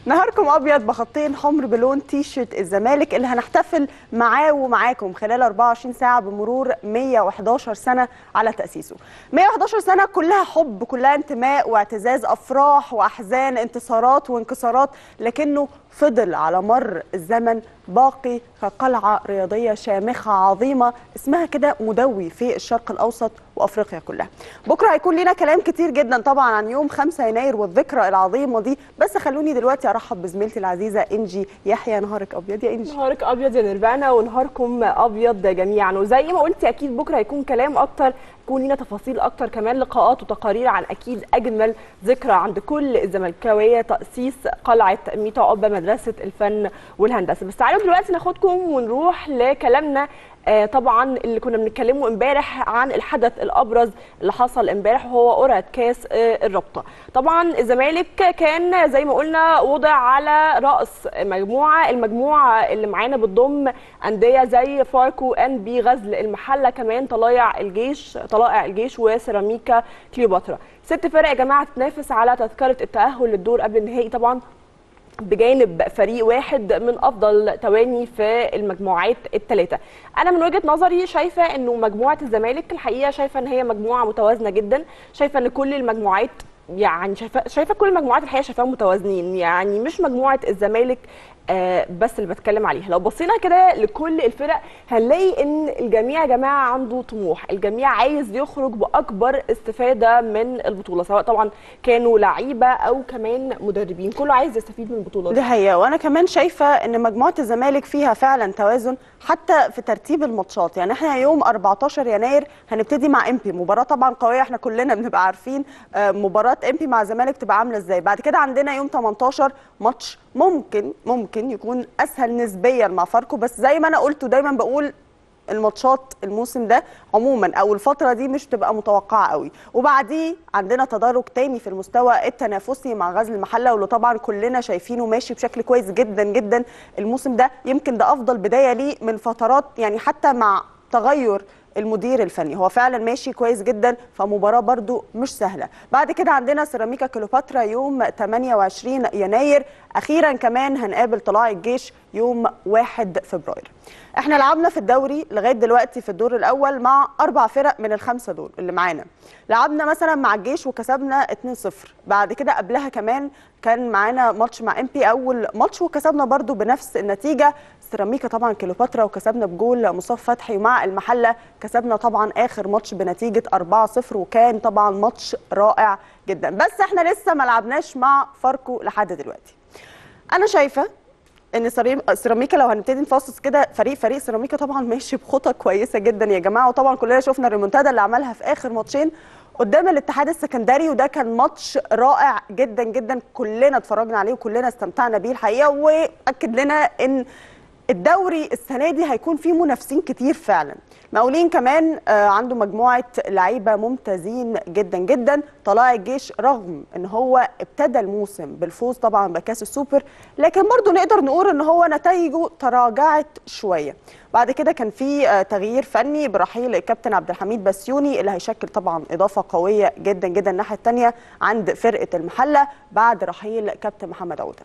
نهاركم ابيض بخطين حمر بلون تي شيرت الزمالك اللي هنحتفل معاه ومعاكم خلال 24 ساعه بمرور 111 سنه على تاسيسه 111 سنه كلها حب كلها انتماء واعتزاز افراح واحزان انتصارات وانكسارات لكنه فضل على مر الزمن باقي كقلعه رياضيه شامخه عظيمه اسمها كده مدوي في الشرق الاوسط وافريقيا كلها. بكره هيكون لنا كلام كتير جدا طبعا عن يوم 5 يناير والذكرى العظيمه دي بس خلوني دلوقتي ارحب بزميلتي العزيزه انجي يحيى نهارك ابيض يا انجي. نهارك ابيض يا نرفانا ونهاركم ابيض جميعا وزي ما قلتي اكيد بكره هيكون كلام اكتر يكون لنا تفاصيل اكتر كمان لقاءات وتقارير عن اكيد اجمل ذكرى عند كل الزملكاويه تاسيس قلعه ميتا قبه مدرسه الفن والهندسه بس تعالوا دلوقتي ناخدكم ونروح لكلامنا آه طبعا اللي كنا بنتكلمه امبارح عن الحدث الابرز اللي حصل امبارح وهو قرعه كاس آه الرابطه طبعا الزمالك كان زي ما قلنا وضع على راس مجموعه المجموعه اللي معانا بتضم انديه زي فاركو ان بي غزل المحله كمان طلائع الجيش طلائع الجيش وسيراميكا كليوباترا ست فرق يا جماعه تتنافس على تذكره التاهل للدور قبل النهائي طبعا بجانب فريق واحد من افضل تواني في المجموعات الثلاثه انا من وجهه نظري شايفه انه مجموعه الزمالك الحقيقه شايفه ان هي مجموعه متوازنه جدا شايفه ان كل المجموعات يعني شايفه شايفه كل المجموعات الحقيقه شايفاهم متوازنين يعني مش مجموعه الزمالك آه بس اللي بتكلم عليها لو بصينا كده لكل الفرق هنلاقي ان الجميع يا جماعه عنده طموح الجميع عايز يخرج باكبر استفاده من البطوله سواء طبعا كانوا لعيبه او كمان مدربين كله عايز يستفيد من البطوله دي حقيقه وانا كمان شايفه ان مجموعه الزمالك فيها فعلا توازن حتى في ترتيب الماتشات يعني احنا يوم 14 يناير هنبتدي مع امبي مباراه طبعا قويه احنا كلنا بنبقى عارفين مباراه امبي مع الزمالك تبقى عامله ازاي بعد كده عندنا يوم 18 ماتش ممكن ممكن يكون اسهل نسبيا مع فاركو بس زي ما انا قلت ودايما بقول الماتشات الموسم ده عموما او الفتره دي مش تبقى متوقعه قوي وبعديه عندنا تدرج تاني في المستوى التنافسي مع غزل المحله واللي طبعا كلنا شايفينه ماشي بشكل كويس جدا جدا الموسم ده يمكن ده افضل بدايه ليه من فترات يعني حتى مع تغير المدير الفني هو فعلا ماشي كويس جدا فمباراه برده مش سهله بعد كده عندنا سيراميكا كليوباترا يوم 28 يناير اخيرا كمان هنقابل طلائع الجيش يوم 1 فبراير احنا لعبنا في الدوري لغايه دلوقتي في الدور الاول مع اربع فرق من الخمسه دول اللي معانا لعبنا مثلا مع الجيش وكسبنا 2-0 بعد كده قبلها كمان كان معانا ماتش مع ام بي اول ماتش وكسبنا برده بنفس النتيجه سيراميكا طبعا كليوباترا وكسبنا بجول مصطفى فتحي ومع المحله كسبنا طبعا اخر ماتش بنتيجه 4-0 وكان طبعا ماتش رائع جدا بس احنا لسه ما لعبناش مع فاركو لحد دلوقتي انا شايفه ان سيراميكا لو هنبتدي نفصص كده فريق فريق سيراميكا طبعا ماشي بخطى كويسه جدا يا جماعه وطبعا كلنا شفنا الريمونتادا اللي عملها في اخر ماتشين قدام الاتحاد السكندري وده كان ماتش رائع جدا جدا كلنا اتفرجنا عليه وكلنا استمتعنا بيه الحقيقه واكد لنا ان الدوري السنه دي هيكون فيه منافسين كتير فعلا مقاولين كمان عنده مجموعه لعيبه ممتازين جدا جدا طلائع الجيش رغم ان هو ابتدى الموسم بالفوز طبعا بكاس السوبر لكن برضه نقدر نقول ان هو نتائجه تراجعت شويه بعد كده كان في تغيير فني برحيل الكابتن عبد الحميد بسيوني اللي هيشكل طبعا اضافه قويه جدا جدا الناحيه الثانيه عند فرقه المحله بعد رحيل كابتن محمد عوده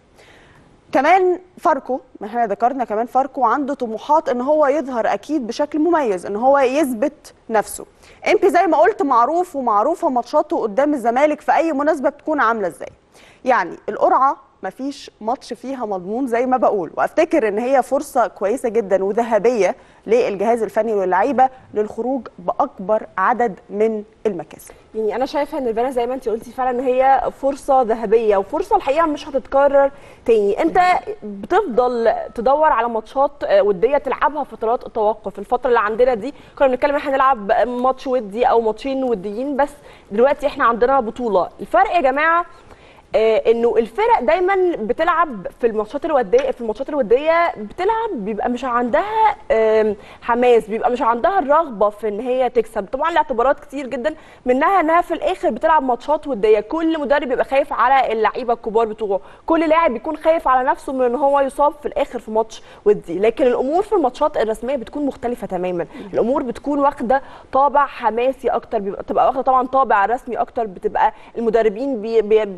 كمان فاركو ما احنا ذكرنا كمان فاركو عنده طموحات ان هو يظهر اكيد بشكل مميز ان هو يثبت نفسه امبي زي ما قلت معروف ومعروفه ماتشاته قدام الزمالك في اي مناسبه بتكون عامله ازاي يعني القرعه مفيش ماتش فيها مضمون زي ما بقول وافتكر ان هي فرصه كويسه جدا وذهبيه للجهاز الفني واللعيبه للخروج باكبر عدد من المكاسب يعني انا شايفه ان البنا زي ما انت قلتي فعلا ان هي فرصه ذهبيه وفرصه الحقيقه مش هتتكرر تاني انت بتفضل تدور على ماتشات وديه تلعبها فترات التوقف الفتره اللي عندنا دي كنا بنتكلم احنا نلعب ماتش ودي او ماتشين وديين بس دلوقتي احنا عندنا بطوله الفرق يا جماعه آه انه الفرق دايما بتلعب في الماتشات الوديه في الماتشات الوديه بتلعب بيبقى مش عندها آه حماس بيبقى مش عندها الرغبه في ان هي تكسب طبعا لاعتبارات كتير جدا منها انها في الاخر بتلعب ماتشات وديه كل مدرب بيبقى خايف على اللعيبه الكبار بتوعه كل لاعب بيكون خايف على نفسه من ان هو يصاب في الاخر في ماتش ودي لكن الامور في الماتشات الرسميه بتكون مختلفه تماما الامور بتكون واخده طابع حماسي اكتر بتبقى واخده طبعا طابع رسمي اكتر بتبقى المدربين بي بي بي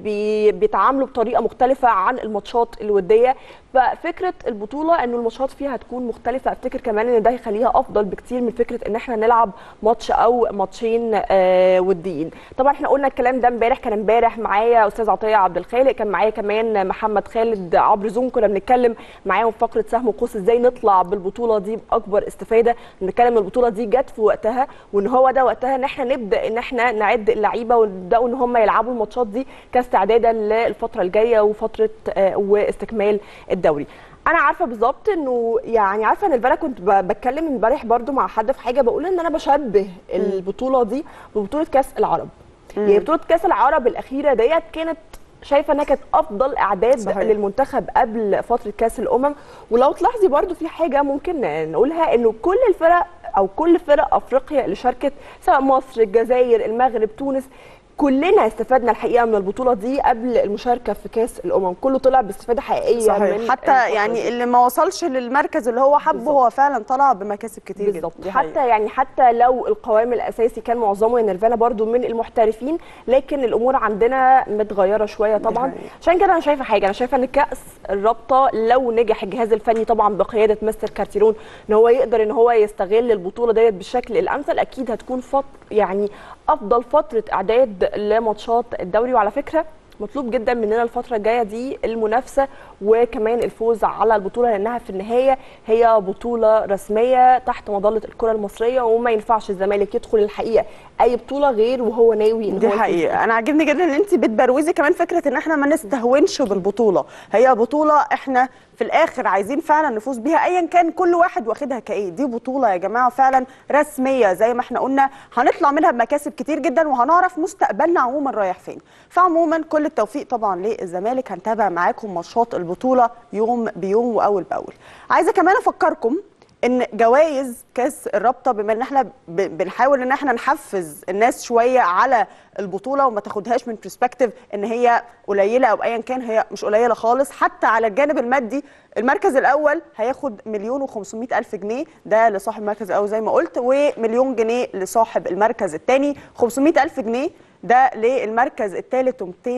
بي- بيتعاملوا بطريقه مختلفه عن الماتشات الوديه ففكره البطوله انه الماتشات فيها هتكون مختلفه افتكر كمان ان ده هيخليها افضل بكتير من فكره ان احنا نلعب ماتش او ماتشين آه، وديين طبعا احنا قلنا الكلام ده امبارح كان امبارح معايا استاذ عطيه عبد الخالق كان معايا كمان محمد خالد عبر زوم كنا بنتكلم معاهم في فقره سهم وقوس ازاي نطلع بالبطوله دي باكبر استفاده بنتكلم إن البطوله دي جت في وقتها وان هو ده وقتها ان احنا نبدا ان احنا نعد اللعيبه ونبداوا ان هم يلعبوا الماتشات دي كاستعدادا للفتره الجايه وفتره آه، واستكمال الدوري انا عارفه بالظبط انه يعني عارفه ان البارح كنت ب- بتكلم امبارح برضو مع حد في حاجه بقول ان انا بشبه البطوله دي ببطوله كاس العرب يعني بطوله كاس العرب الاخيره ديت كانت شايفه انها كانت افضل اعداد صحيح. للمنتخب قبل فتره كاس الامم ولو تلاحظي برضو في حاجه ممكن نقولها انه كل الفرق او كل فرق افريقيا اللي شاركت سواء مصر الجزائر المغرب تونس كلنا استفدنا الحقيقه من البطوله دي قبل المشاركه في كاس الامم كله طلع باستفاده حقيقيه صحيح من حتى الفترة يعني دي. اللي ما وصلش للمركز اللي هو حبه بالظبط. هو فعلا طلع بمكاسب كتير بالظبط جدا دي حقيقة. حتى يعني حتى لو القوام الاساسي كان معظمه نيرفانا برضو من المحترفين لكن الامور عندنا متغيره شويه طبعا حقيقة. عشان كده انا شايفه حاجه انا شايفه ان كاس الرابطه لو نجح الجهاز الفني طبعا بقياده مستر كارتيرون ان هو يقدر ان هو يستغل البطوله ديت بالشكل الامثل اكيد هتكون فط يعني افضل فتره اعداد لماتشات الدوري وعلى فكره مطلوب جدا مننا الفتره الجايه دي المنافسه وكمان الفوز على البطوله لانها في النهايه هي بطوله رسميه تحت مظله الكره المصريه وما ينفعش الزمالك يدخل الحقيقه اي بطوله غير وهو ناوي ان دي هو يفوز حقيقة أنا عاجبني جدا إن أنت بتبروزي كمان فكرة إن إحنا ما نستهونش بالبطولة، هي بطولة إحنا في الآخر عايزين فعلا نفوز بيها أيا كان كل واحد واخدها كإيه، دي بطولة يا جماعة فعلا رسمية زي ما إحنا قلنا هنطلع منها بمكاسب كتير جدا وهنعرف مستقبلنا عموما رايح فين. فعموما كل التوفيق طبعا للزمالك هنتابع معاكم ماتشات البطولة يوم بيوم وأول بأول. عايزة كمان أفكركم ان جوائز كاس الرابطه بما ان احنا ب- بنحاول ان احنا نحفز الناس شويه على البطوله وما تاخدهاش من برسبكتيف ان هي قليله او ايا كان هي مش قليله خالص حتى على الجانب المادي المركز الاول هياخد مليون و500 الف جنيه ده لصاحب المركز الاول زي ما قلت ومليون جنيه لصاحب المركز الثاني 500 الف جنيه ده للمركز الثالث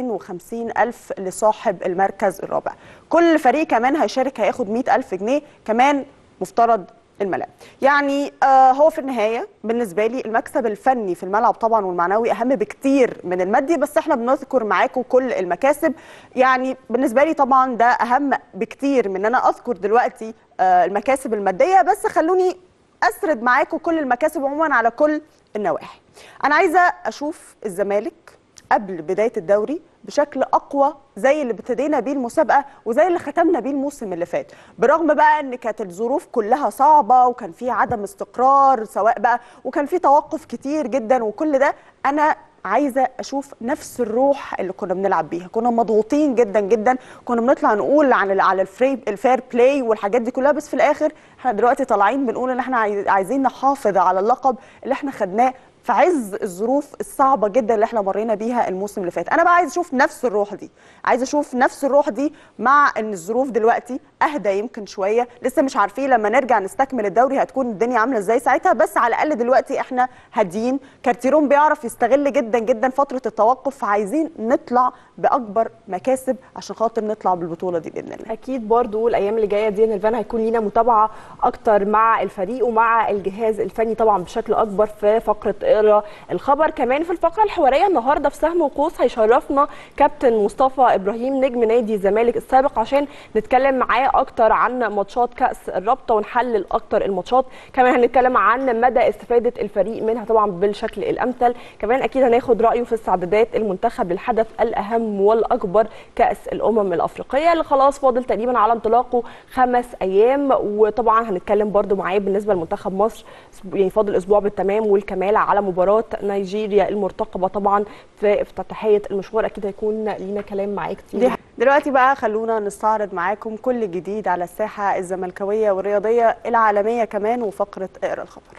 و250 ألف لصاحب المركز الرابع كل فريق كمان هيشارك هياخد 100 ألف جنيه كمان مفترض الملاعب يعني آه هو في النهايه بالنسبه لي المكسب الفني في الملعب طبعا والمعنوي اهم بكتير من المادي بس احنا بنذكر معاكم كل المكاسب يعني بالنسبه لي طبعا ده اهم بكتير من ان انا اذكر دلوقتي آه المكاسب الماديه بس خلوني اسرد معاكم كل المكاسب عموما على كل النواحي انا عايزه اشوف الزمالك قبل بدايه الدوري بشكل اقوى زي اللي ابتدينا بيه المسابقه وزي اللي ختمنا بيه الموسم اللي فات برغم بقى ان كانت الظروف كلها صعبه وكان في عدم استقرار سواء بقى وكان في توقف كتير جدا وكل ده انا عايزه اشوف نفس الروح اللي كنا بنلعب بيها كنا مضغوطين جدا جدا كنا بنطلع نقول عن ال- على الفري الفير بلاي والحاجات دي كلها بس في الاخر احنا دلوقتي طالعين بنقول ان احنا عايز- عايزين نحافظ على اللقب اللي احنا خدناه في عز الظروف الصعبه جدا اللي احنا مرينا بيها الموسم اللي فات انا بقى عايز اشوف نفس الروح دي عايز اشوف نفس الروح دي مع ان الظروف دلوقتي اهدى يمكن شويه لسه مش عارفين لما نرجع نستكمل الدوري هتكون الدنيا عامله ازاي ساعتها بس على الاقل دلوقتي احنا هاديين كارتيرون بيعرف يستغل جدا جدا فتره التوقف فعايزين نطلع باكبر مكاسب عشان خاطر نطلع بالبطوله دي باذن الله اكيد برضو الايام اللي جايه دي نيرفانا هيكون لينا متابعه اكتر مع الفريق ومع الجهاز الفني طبعا بشكل اكبر في فقره اقرا الخبر كمان في الفقره الحواريه النهارده في سهم وقوس هيشرفنا كابتن مصطفى ابراهيم نجم نادي الزمالك السابق عشان نتكلم معاه اكتر عن ماتشات كاس الرابطه ونحلل اكتر الماتشات كمان هنتكلم عن مدى استفاده الفريق منها طبعا بالشكل الامثل كمان اكيد هناخد رايه في استعدادات المنتخب للحدث الاهم والاكبر كاس الامم الافريقيه اللي خلاص فاضل تقريبا على انطلاقه خمس ايام وطبعا هنتكلم برده معاه بالنسبه لمنتخب مصر يعني فاضل اسبوع بالتمام والكمال على مباراه نيجيريا المرتقبه طبعا في افتتاحيه المشوار اكيد هيكون لينا كلام معاه كتير دي دلوقتي بقى خلونا نستعرض معاكم كل جديد على الساحه الزملكاويه والرياضيه العالميه كمان وفقره اقرا الخبر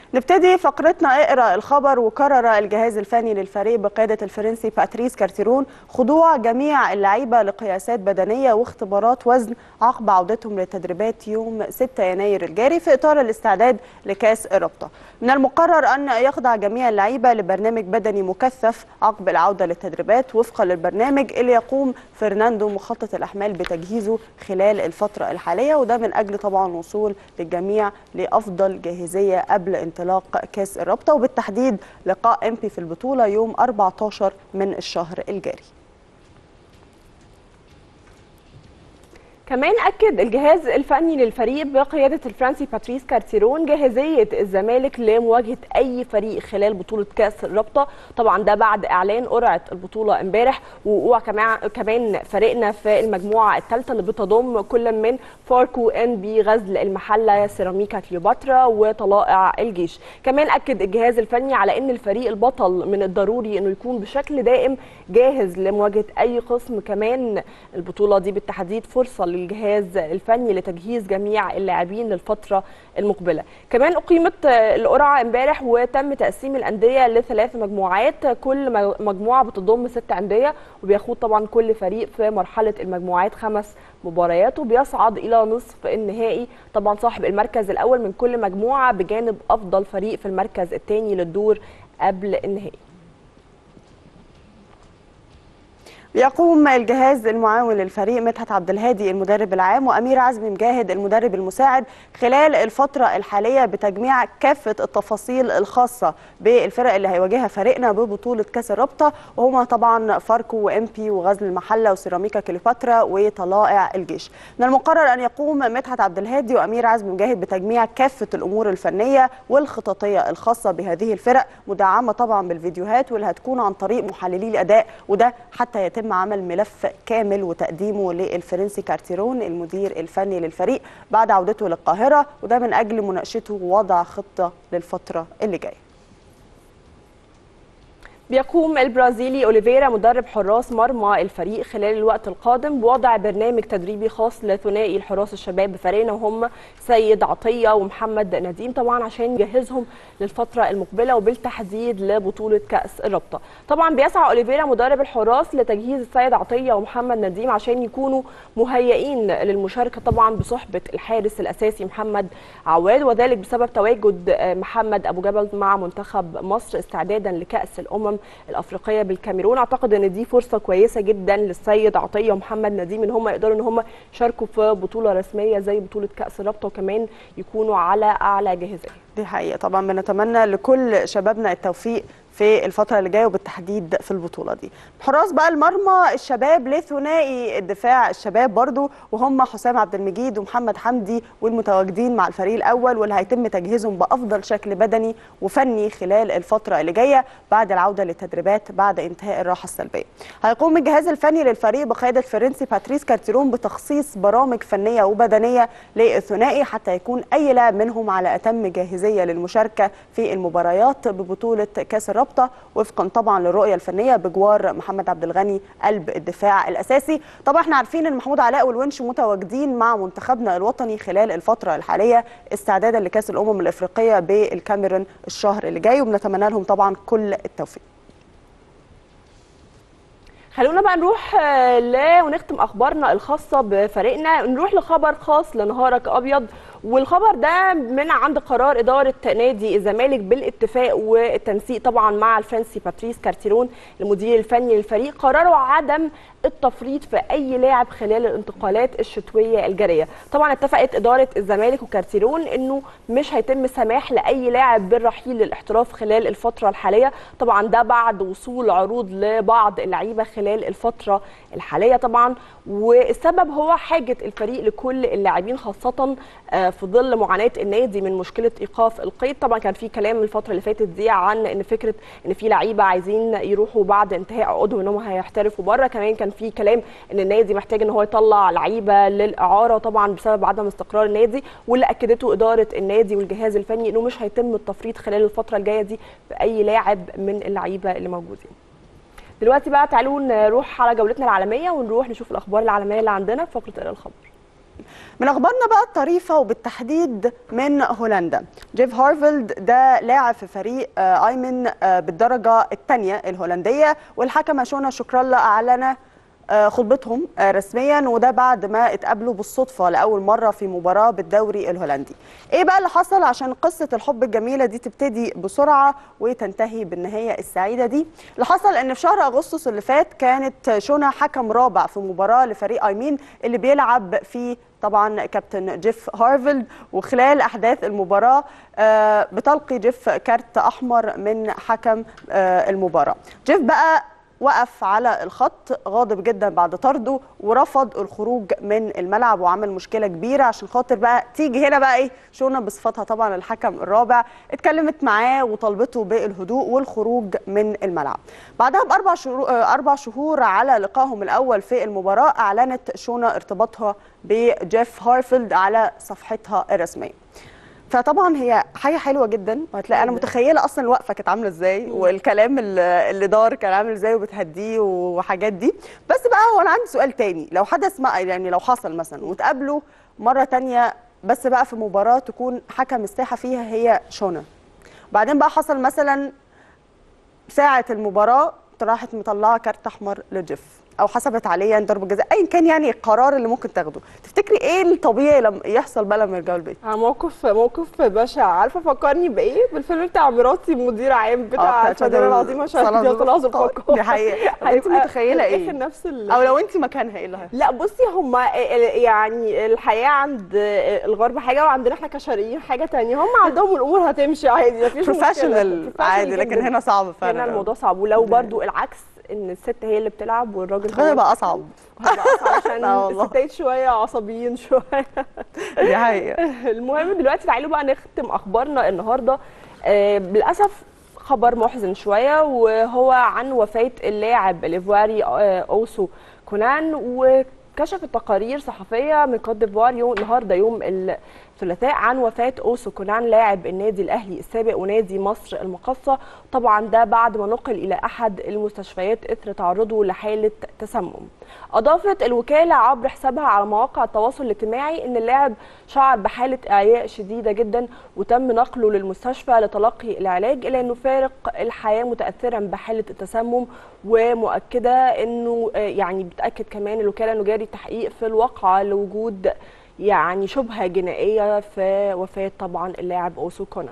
نبتدي فقرتنا اقرا الخبر وقرر الجهاز الفني للفريق بقياده الفرنسي باتريس كارتيرون خضوع جميع اللعيبه لقياسات بدنيه واختبارات وزن عقب عودتهم للتدريبات يوم 6 يناير الجاري في اطار الاستعداد لكاس الرابطه. من المقرر ان يخضع جميع اللعيبه لبرنامج بدني مكثف عقب العوده للتدريبات وفقا للبرنامج اللي يقوم فرناندو مخطط الاحمال بتجهيزه خلال الفتره الحاليه وده من اجل طبعا وصول للجميع لافضل جاهزيه قبل انطلاق كاس الرابطه وبالتحديد لقاء امبي في البطوله يوم 14 من الشهر الجاري. كمان اكد الجهاز الفني للفريق بقياده الفرنسي باتريس كارتيرون جاهزيه الزمالك لمواجهه اي فريق خلال بطوله كاس الرابطه طبعا ده بعد اعلان قرعه البطوله امبارح ووقوع كمان كمان فريقنا في المجموعه الثالثه اللي بتضم كل من فاركو ان بي غزل المحله سيراميكا كليوباترا وطلائع الجيش كمان اكد الجهاز الفني على ان الفريق البطل من الضروري انه يكون بشكل دائم جاهز لمواجهه اي خصم كمان البطوله دي بالتحديد فرصه للجهاز الفني لتجهيز جميع اللاعبين للفتره المقبله كمان اقيمت القرعه امبارح وتم تقسيم الانديه لثلاث مجموعات كل مجموعه بتضم ست انديه وبيخوض طبعا كل فريق في مرحله المجموعات خمس مباريات وبيصعد الى نصف النهائي طبعا صاحب المركز الاول من كل مجموعه بجانب افضل فريق في المركز الثاني للدور قبل النهائي يقوم الجهاز المعاون للفريق مدحت عبد الهادي المدرب العام وامير عزمي مجاهد المدرب المساعد خلال الفتره الحاليه بتجميع كافه التفاصيل الخاصه بالفرق اللي هيواجهها فريقنا ببطوله كاس الرابطه وهما طبعا فاركو وامبي وغزل المحله وسيراميكا كليوباترا وطلائع الجيش. من المقرر ان يقوم مدحت عبد الهادي وامير عزمي مجاهد بتجميع كافه الامور الفنيه والخططيه الخاصه بهذه الفرق مدعمه طبعا بالفيديوهات واللي هتكون عن طريق محللي الاداء وده حتى يتم يتم عمل ملف كامل وتقديمه للفرنسي كارتيرون المدير الفني للفريق بعد عودته للقاهرة وده من أجل مناقشته ووضع خطة للفترة اللي جايه بيقوم البرازيلي اوليفيرا مدرب حراس مرمى الفريق خلال الوقت القادم بوضع برنامج تدريبي خاص لثنائي الحراس الشباب بفريقنا وهم سيد عطيه ومحمد نديم طبعا عشان يجهزهم للفتره المقبله وبالتحديد لبطوله كاس الرابطه طبعا بيسعى اوليفيرا مدرب الحراس لتجهيز السيد عطيه ومحمد نديم عشان يكونوا مهيئين للمشاركه طبعا بصحبه الحارس الاساسي محمد عواد وذلك بسبب تواجد محمد ابو جبل مع منتخب مصر استعدادا لكاس الامم الافريقيه بالكاميرون اعتقد ان دي فرصه كويسه جدا للسيد عطيه ومحمد نديم ان هم يقدروا ان هم يشاركوا في بطوله رسميه زي بطوله كاس الرابطه وكمان يكونوا على اعلى جاهزيه دي حقيقه طبعا بنتمنى لكل شبابنا التوفيق في الفترة اللي جاية وبالتحديد في البطولة دي حراس بقى المرمى الشباب لثنائي الدفاع الشباب برضو وهم حسام عبد المجيد ومحمد حمدي والمتواجدين مع الفريق الأول واللي هيتم تجهيزهم بأفضل شكل بدني وفني خلال الفترة اللي جاية بعد العودة للتدريبات بعد انتهاء الراحة السلبية هيقوم الجهاز الفني للفريق بقيادة الفرنسي باتريس كارتيرون بتخصيص برامج فنية وبدنية للثنائي حتى يكون أي لاعب منهم على أتم جاهزية للمشاركة في المباريات ببطولة كاس الرابطة الرابطه وفقا طبعا للرؤيه الفنيه بجوار محمد عبد الغني قلب الدفاع الاساسي طبعا احنا عارفين ان محمود علاء والونش متواجدين مع منتخبنا الوطني خلال الفتره الحاليه استعدادا لكاس الامم الافريقيه بالكاميرون الشهر اللي جاي وبنتمنى لهم طبعا كل التوفيق خلونا بقى نروح ل ونختم اخبارنا الخاصه بفريقنا نروح لخبر خاص لنهارك ابيض والخبر ده من عند قرار اداره نادي الزمالك بالاتفاق والتنسيق طبعا مع الفرنسي باتريس كارتيرون المدير الفني للفريق قرروا عدم التفريط في اي لاعب خلال الانتقالات الشتويه الجاريه طبعا اتفقت اداره الزمالك وكارتيرون انه مش هيتم سماح لاي لاعب بالرحيل للاحتراف خلال الفتره الحاليه طبعا ده بعد وصول عروض لبعض اللعيبه خلال الفتره الحاليه طبعا والسبب هو حاجه الفريق لكل اللاعبين خاصه في ظل معاناه النادي من مشكله ايقاف القيد طبعا كان في كلام الفتره اللي فاتت دي عن ان فكره ان في لعيبه عايزين يروحوا بعد انتهاء عقودهم ان هم هيحترفوا بره كمان كان في كلام ان النادي محتاج ان هو يطلع لعيبه للاعاره طبعا بسبب عدم استقرار النادي واللي اكدته اداره النادي والجهاز الفني انه مش هيتم التفريط خلال الفتره الجايه دي في اي لاعب من اللعيبه اللي موجودين دلوقتي بقى تعالوا نروح على جولتنا العالميه ونروح نشوف الاخبار العالميه اللي عندنا في فقره الى الخبر من اخبارنا بقى الطريفه وبالتحديد من هولندا جيف هارفيلد ده لاعب في فريق آه، ايمن آه، بالدرجه الثانيه الهولنديه والحكمه شونا شكر الله اعلن آه، خطبتهم آه، رسميا وده بعد ما اتقابلوا بالصدفه لاول مره في مباراه بالدوري الهولندي. ايه بقى اللي حصل عشان قصه الحب الجميله دي تبتدي بسرعه وتنتهي بالنهايه السعيده دي؟ اللي حصل ان في شهر اغسطس اللي فات كانت شونا حكم رابع في مباراه لفريق ايمين اللي بيلعب في طبعا كابتن جيف هارفيلد وخلال احداث المباراه آه، بتلقي جيف كارت احمر من حكم آه، المباراه. جيف بقى وقف على الخط غاضب جدا بعد طرده ورفض الخروج من الملعب وعمل مشكله كبيره عشان خاطر بقى تيجي هنا بقى ايه شونا بصفتها طبعا الحكم الرابع اتكلمت معاه وطالبته بالهدوء والخروج من الملعب بعدها باربع شهور اربع شهور على لقائهم الاول في المباراه اعلنت شونا ارتباطها بجيف هارفيلد على صفحتها الرسميه فطبعا هي حاجه حلوه جدا وهتلاقي انا متخيله اصلا الوقفه كانت عامله ازاي والكلام اللي اللي دار كان عامل ازاي وبتهديه وحاجات دي بس بقى هو انا عندي سؤال تاني لو حدث ما يعني لو حصل مثلا وتقابلوا مره تانية بس بقى في مباراه تكون حكم الساحه فيها هي شونا بعدين بقى حصل مثلا ساعه المباراه راحت مطلعه كارت احمر لجيف او حسبت عليه ضربه جزاء ايا كان يعني القرار اللي ممكن تاخده تفتكري ايه الطبيعي لما يحصل بقى لما يرجعوا البيت آه، موقف موقف بشع عارفه فكرني بايه بالفيلم بتاع مراتي مدير عام بتاع بتاع الفدان العظيمه شهادة طلعت الفقار دي حقيقه طب انت متخيله ايه ايه نفس ال... او لو انت مكانها ايه اللي هيحصل لا بصي هما يعني الحياه عند الغرب حاجه وعندنا احنا كشرقيين حاجه تانية هم عندهم الامور هتمشي عادي مفيش مشكله بروفيشنال professional عادي لكن جداً. هنا صعب فعلا هنا الموضوع صعب ولو برضو العكس ان الست هي اللي بتلعب والراجل هنا بقى اصعب هيبقى أصعب عشان لا والله. الستات شويه عصبيين شويه دي حقيقه المهم دلوقتي تعالوا بقى نختم اخبارنا النهارده آه، للاسف خبر محزن شويه وهو عن وفاه اللاعب الايفواري آه، اوسو كونان وكشفت تقارير صحفيه من كوت ديفوار يوم النهارده يوم الثلاثاء عن وفاه اوسو كونان لاعب النادي الاهلي السابق ونادي مصر المقاصه طبعا ده بعد ما نقل الى احد المستشفيات اثر تعرضه لحاله تسمم اضافت الوكاله عبر حسابها على مواقع التواصل الاجتماعي ان اللاعب شعر بحاله اعياء شديده جدا وتم نقله للمستشفى لتلقي العلاج الا انه فارق الحياه متاثرا بحاله التسمم ومؤكده انه آه، يعني بتاكد كمان الوكاله انه جاري تحقيق في الواقعه لوجود يعني شبهه جنائيه في وفاه طبعا اللاعب اوسو كونان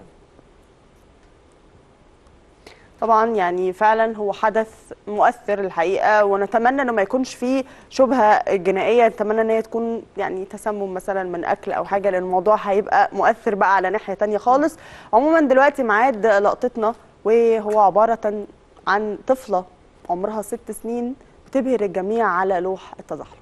طبعا يعني فعلا هو حدث مؤثر الحقيقه ونتمنى انه ما يكونش فيه شبهه جنائيه نتمنى ان هي تكون يعني تسمم مثلا من اكل او حاجه لان الموضوع هيبقى مؤثر بقى على ناحيه تانية خالص عموما دلوقتي ميعاد لقطتنا وهو عباره عن طفله عمرها ست سنين بتبهر الجميع على لوح التزحلق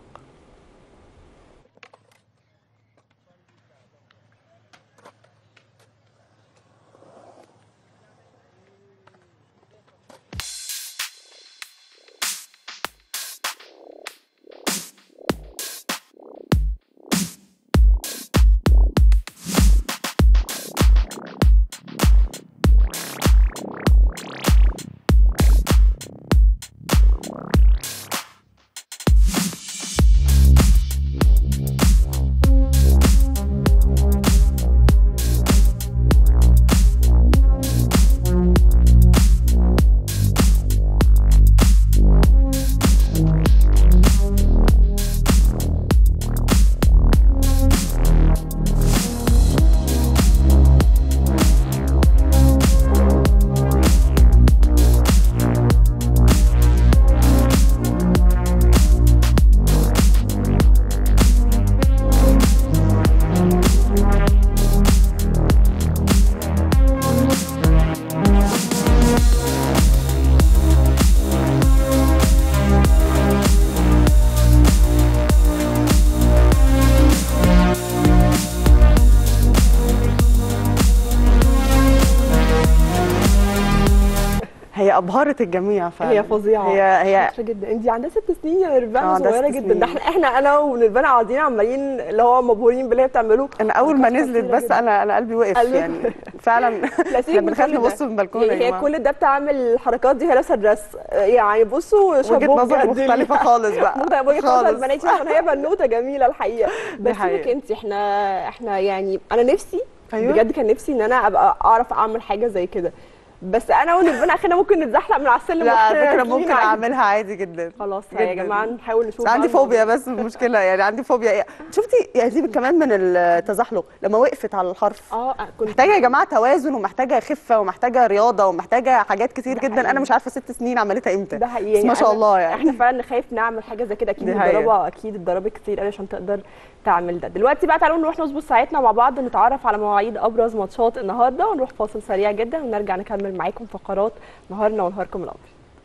هي ابهرت الجميع فعلا هي فظيعه هي هي شاطره جدا انت عندها ست سنين يا نيرفانا آه، عندها صغيره ست جدا سنين. ده احنا احنا انا ونيرفانا قاعدين عمالين اللي هو مبهورين باللي هي بتعمله انا اول ما كانت نزلت خطيرة بس جدا. انا انا قلبي وقف قلبك يعني فعلا لا احنا سيبك من بنخاف كل ده. نبص من البلكونه يا يعني هي جماعه كل ده بتعمل الحركات دي هي لابسه دريس يعني بصوا وجهه شابوه نظر بجد. مختلفه خالص بقى مختلف وجهه نظر خالص. البنات عشان هي بنوته جميله الحقيقه دي بس حقيقة. سيبك انت احنا احنا يعني انا نفسي أيوة. بجد كان نفسي ان انا ابقى اعرف اعمل حاجه زي كده بس انا ونيرفانا اخيرا ممكن نتزحلق من على السلم لا على وإحنا فكره راكبين ممكن عادي. اعملها عادي جدا خلاص يا جداً. جماعه نحاول نشوف بس عندي بقى الموضوع. فوبيا بس المشكله يعني عندي فوبيا ايه شفتي يا دي كمان من التزحلق لما وقفت على الحرف اه كنت محتاجه يا جماعه توازن ومحتاجه خفه ومحتاجه رياضه ومحتاجه حاجات كتير ده جدا حقيقي. انا مش عارفه ست سنين عملتها امتى ده حقيقي بس ما شاء أنا- الله يعني احنا فعلا نخاف نعمل حاجه زي كده اكيد دي حقيقة. متدربه اكيد اتدربت كتير قوي عشان تقدر تعمل ده دلوقتي بقى تعالوا نروح نظبط ساعتنا مع بعض نتعرف على مواعيد ابرز ماتشات النهارده ونروح فاصل سريع جدا ونرجع نكمل معاكم فقرات نهارنا ونهاركم الابيض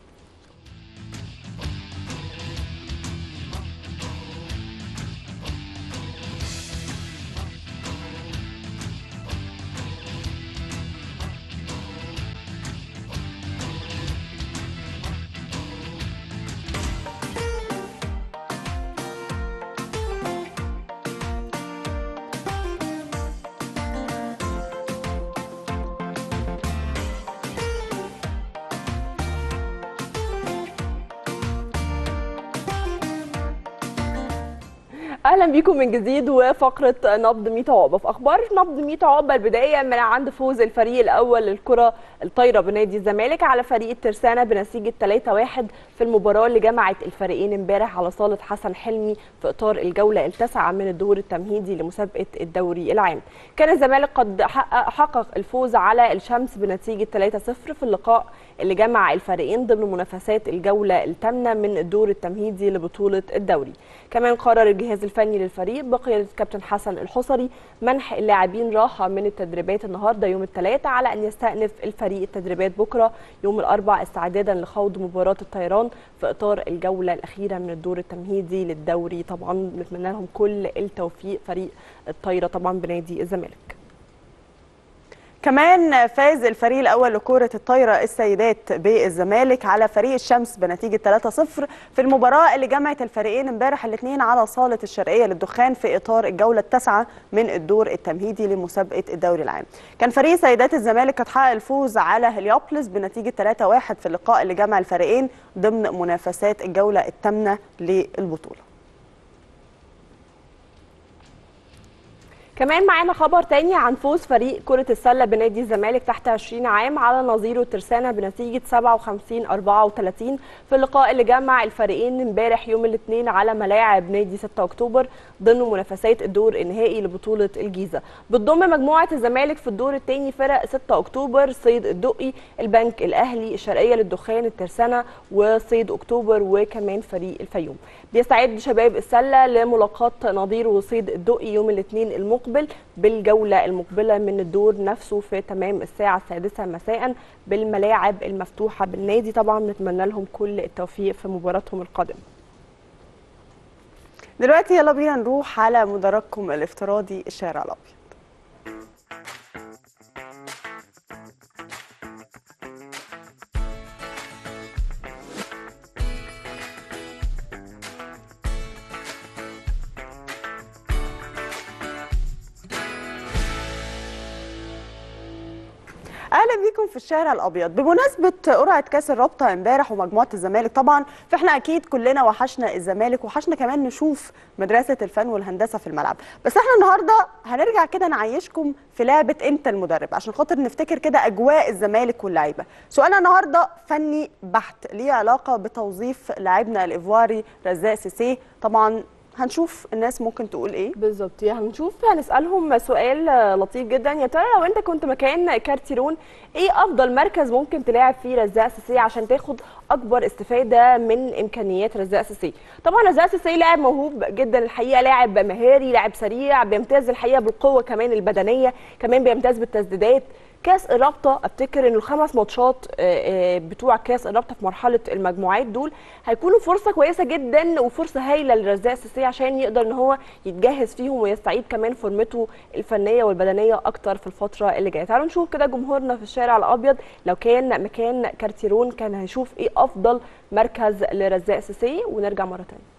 اهلا بيكم من جديد وفقره نبض 100 عقبه في اخبار نبض 100 عقبه البدايه من عند فوز الفريق الاول للكره الطايره بنادي الزمالك على فريق الترسانه بنتيجه 3-1 في المباراه اللي جمعت الفريقين امبارح على صاله حسن حلمي في اطار الجوله التاسعه من الدور التمهيدي لمسابقه الدوري العام كان الزمالك قد حقق حقق الفوز على الشمس بنتيجه 3-0 في اللقاء اللي جمع الفريقين ضمن منافسات الجوله الثامنه من الدور التمهيدي لبطوله الدوري كمان قرر الجهاز الفني للفريق بقياده الكابتن حسن الحصري منح اللاعبين راحه من التدريبات النهارده يوم الثلاثاء على ان يستأنف الفريق التدريبات بكره يوم الاربعاء استعدادا لخوض مباراه الطيران في اطار الجوله الاخيره من الدور التمهيدي للدوري طبعا بنتمنى لهم كل التوفيق فريق الطايره طبعا بنادي الزمالك كمان فاز الفريق الاول لكره الطايره السيدات بالزمالك على فريق الشمس بنتيجه 3-0 في المباراه اللي جمعت الفريقين امبارح الاثنين على صاله الشرقيه للدخان في اطار الجوله التاسعه من الدور التمهيدي لمسابقه الدوري العام. كان فريق سيدات الزمالك قد حقق الفوز على هليوبلس بنتيجه 3-1 في اللقاء اللي جمع الفريقين ضمن منافسات الجوله الثامنه للبطوله. كمان معانا خبر تاني عن فوز فريق كرة السلة بنادي الزمالك تحت 20 عام على نظيره ترسانة بنتيجة 57 34 في اللقاء اللي جمع الفريقين امبارح يوم الاثنين على ملاعب نادي 6 اكتوبر ضمن منافسات الدور النهائي لبطولة الجيزة. بتضم مجموعة الزمالك في الدور الثاني فرق 6 اكتوبر، صيد الدقي، البنك الاهلي، الشرقية للدخان، الترسانة وصيد اكتوبر وكمان فريق الفيوم. بيستعد شباب السلة لملاقاة نظير وصيد الدقي يوم الاثنين المقبل بالجولة المقبلة من الدور نفسه في تمام الساعة السادسة مساء بالملاعب المفتوحة بالنادي طبعا نتمنى لهم كل التوفيق في مباراتهم القادمة دلوقتي يلا بينا نروح على مدرجكم الافتراضي الشارع الابيض. اهلا بيكم في الشارع الابيض بمناسبه قرعه كاس الرابطه امبارح ومجموعه الزمالك طبعا فاحنا اكيد كلنا وحشنا الزمالك وحشنا كمان نشوف مدرسه الفن والهندسه في الملعب بس احنا النهارده هنرجع كده نعيشكم في لعبه انت المدرب عشان خاطر نفتكر كده اجواء الزمالك واللعيبه سؤالنا النهارده فني بحت ليه علاقه بتوظيف لاعبنا الايفواري رزاق سيسي طبعا هنشوف الناس ممكن تقول ايه بالظبط يعني هنشوف هنسالهم سؤال لطيف جدا يا ترى لو انت كنت مكان كارتيرون ايه افضل مركز ممكن تلاعب فيه رزاق سيسي عشان تاخد اكبر استفاده من امكانيات رزاق سيسي طبعا رزاق سيسي لاعب موهوب جدا الحقيقه لاعب مهاري لاعب سريع بيمتاز الحقيقه بالقوه كمان البدنيه كمان بيمتاز بالتسديدات كاس الرابطه افتكر ان الخمس ماتشات آه، آه، بتوع كاس الرابطه في مرحله المجموعات دول هيكونوا فرصه كويسه جدا وفرصه هايله لرزاق السيسي عشان يقدر ان هو يتجهز فيهم ويستعيد كمان فورمته الفنيه والبدنيه اكتر في الفتره اللي جايه تعالوا نشوف كده جمهورنا في الشارع الابيض لو كان مكان كارتيرون كان هيشوف ايه افضل مركز لرزاق السيسي ونرجع مره ثانيه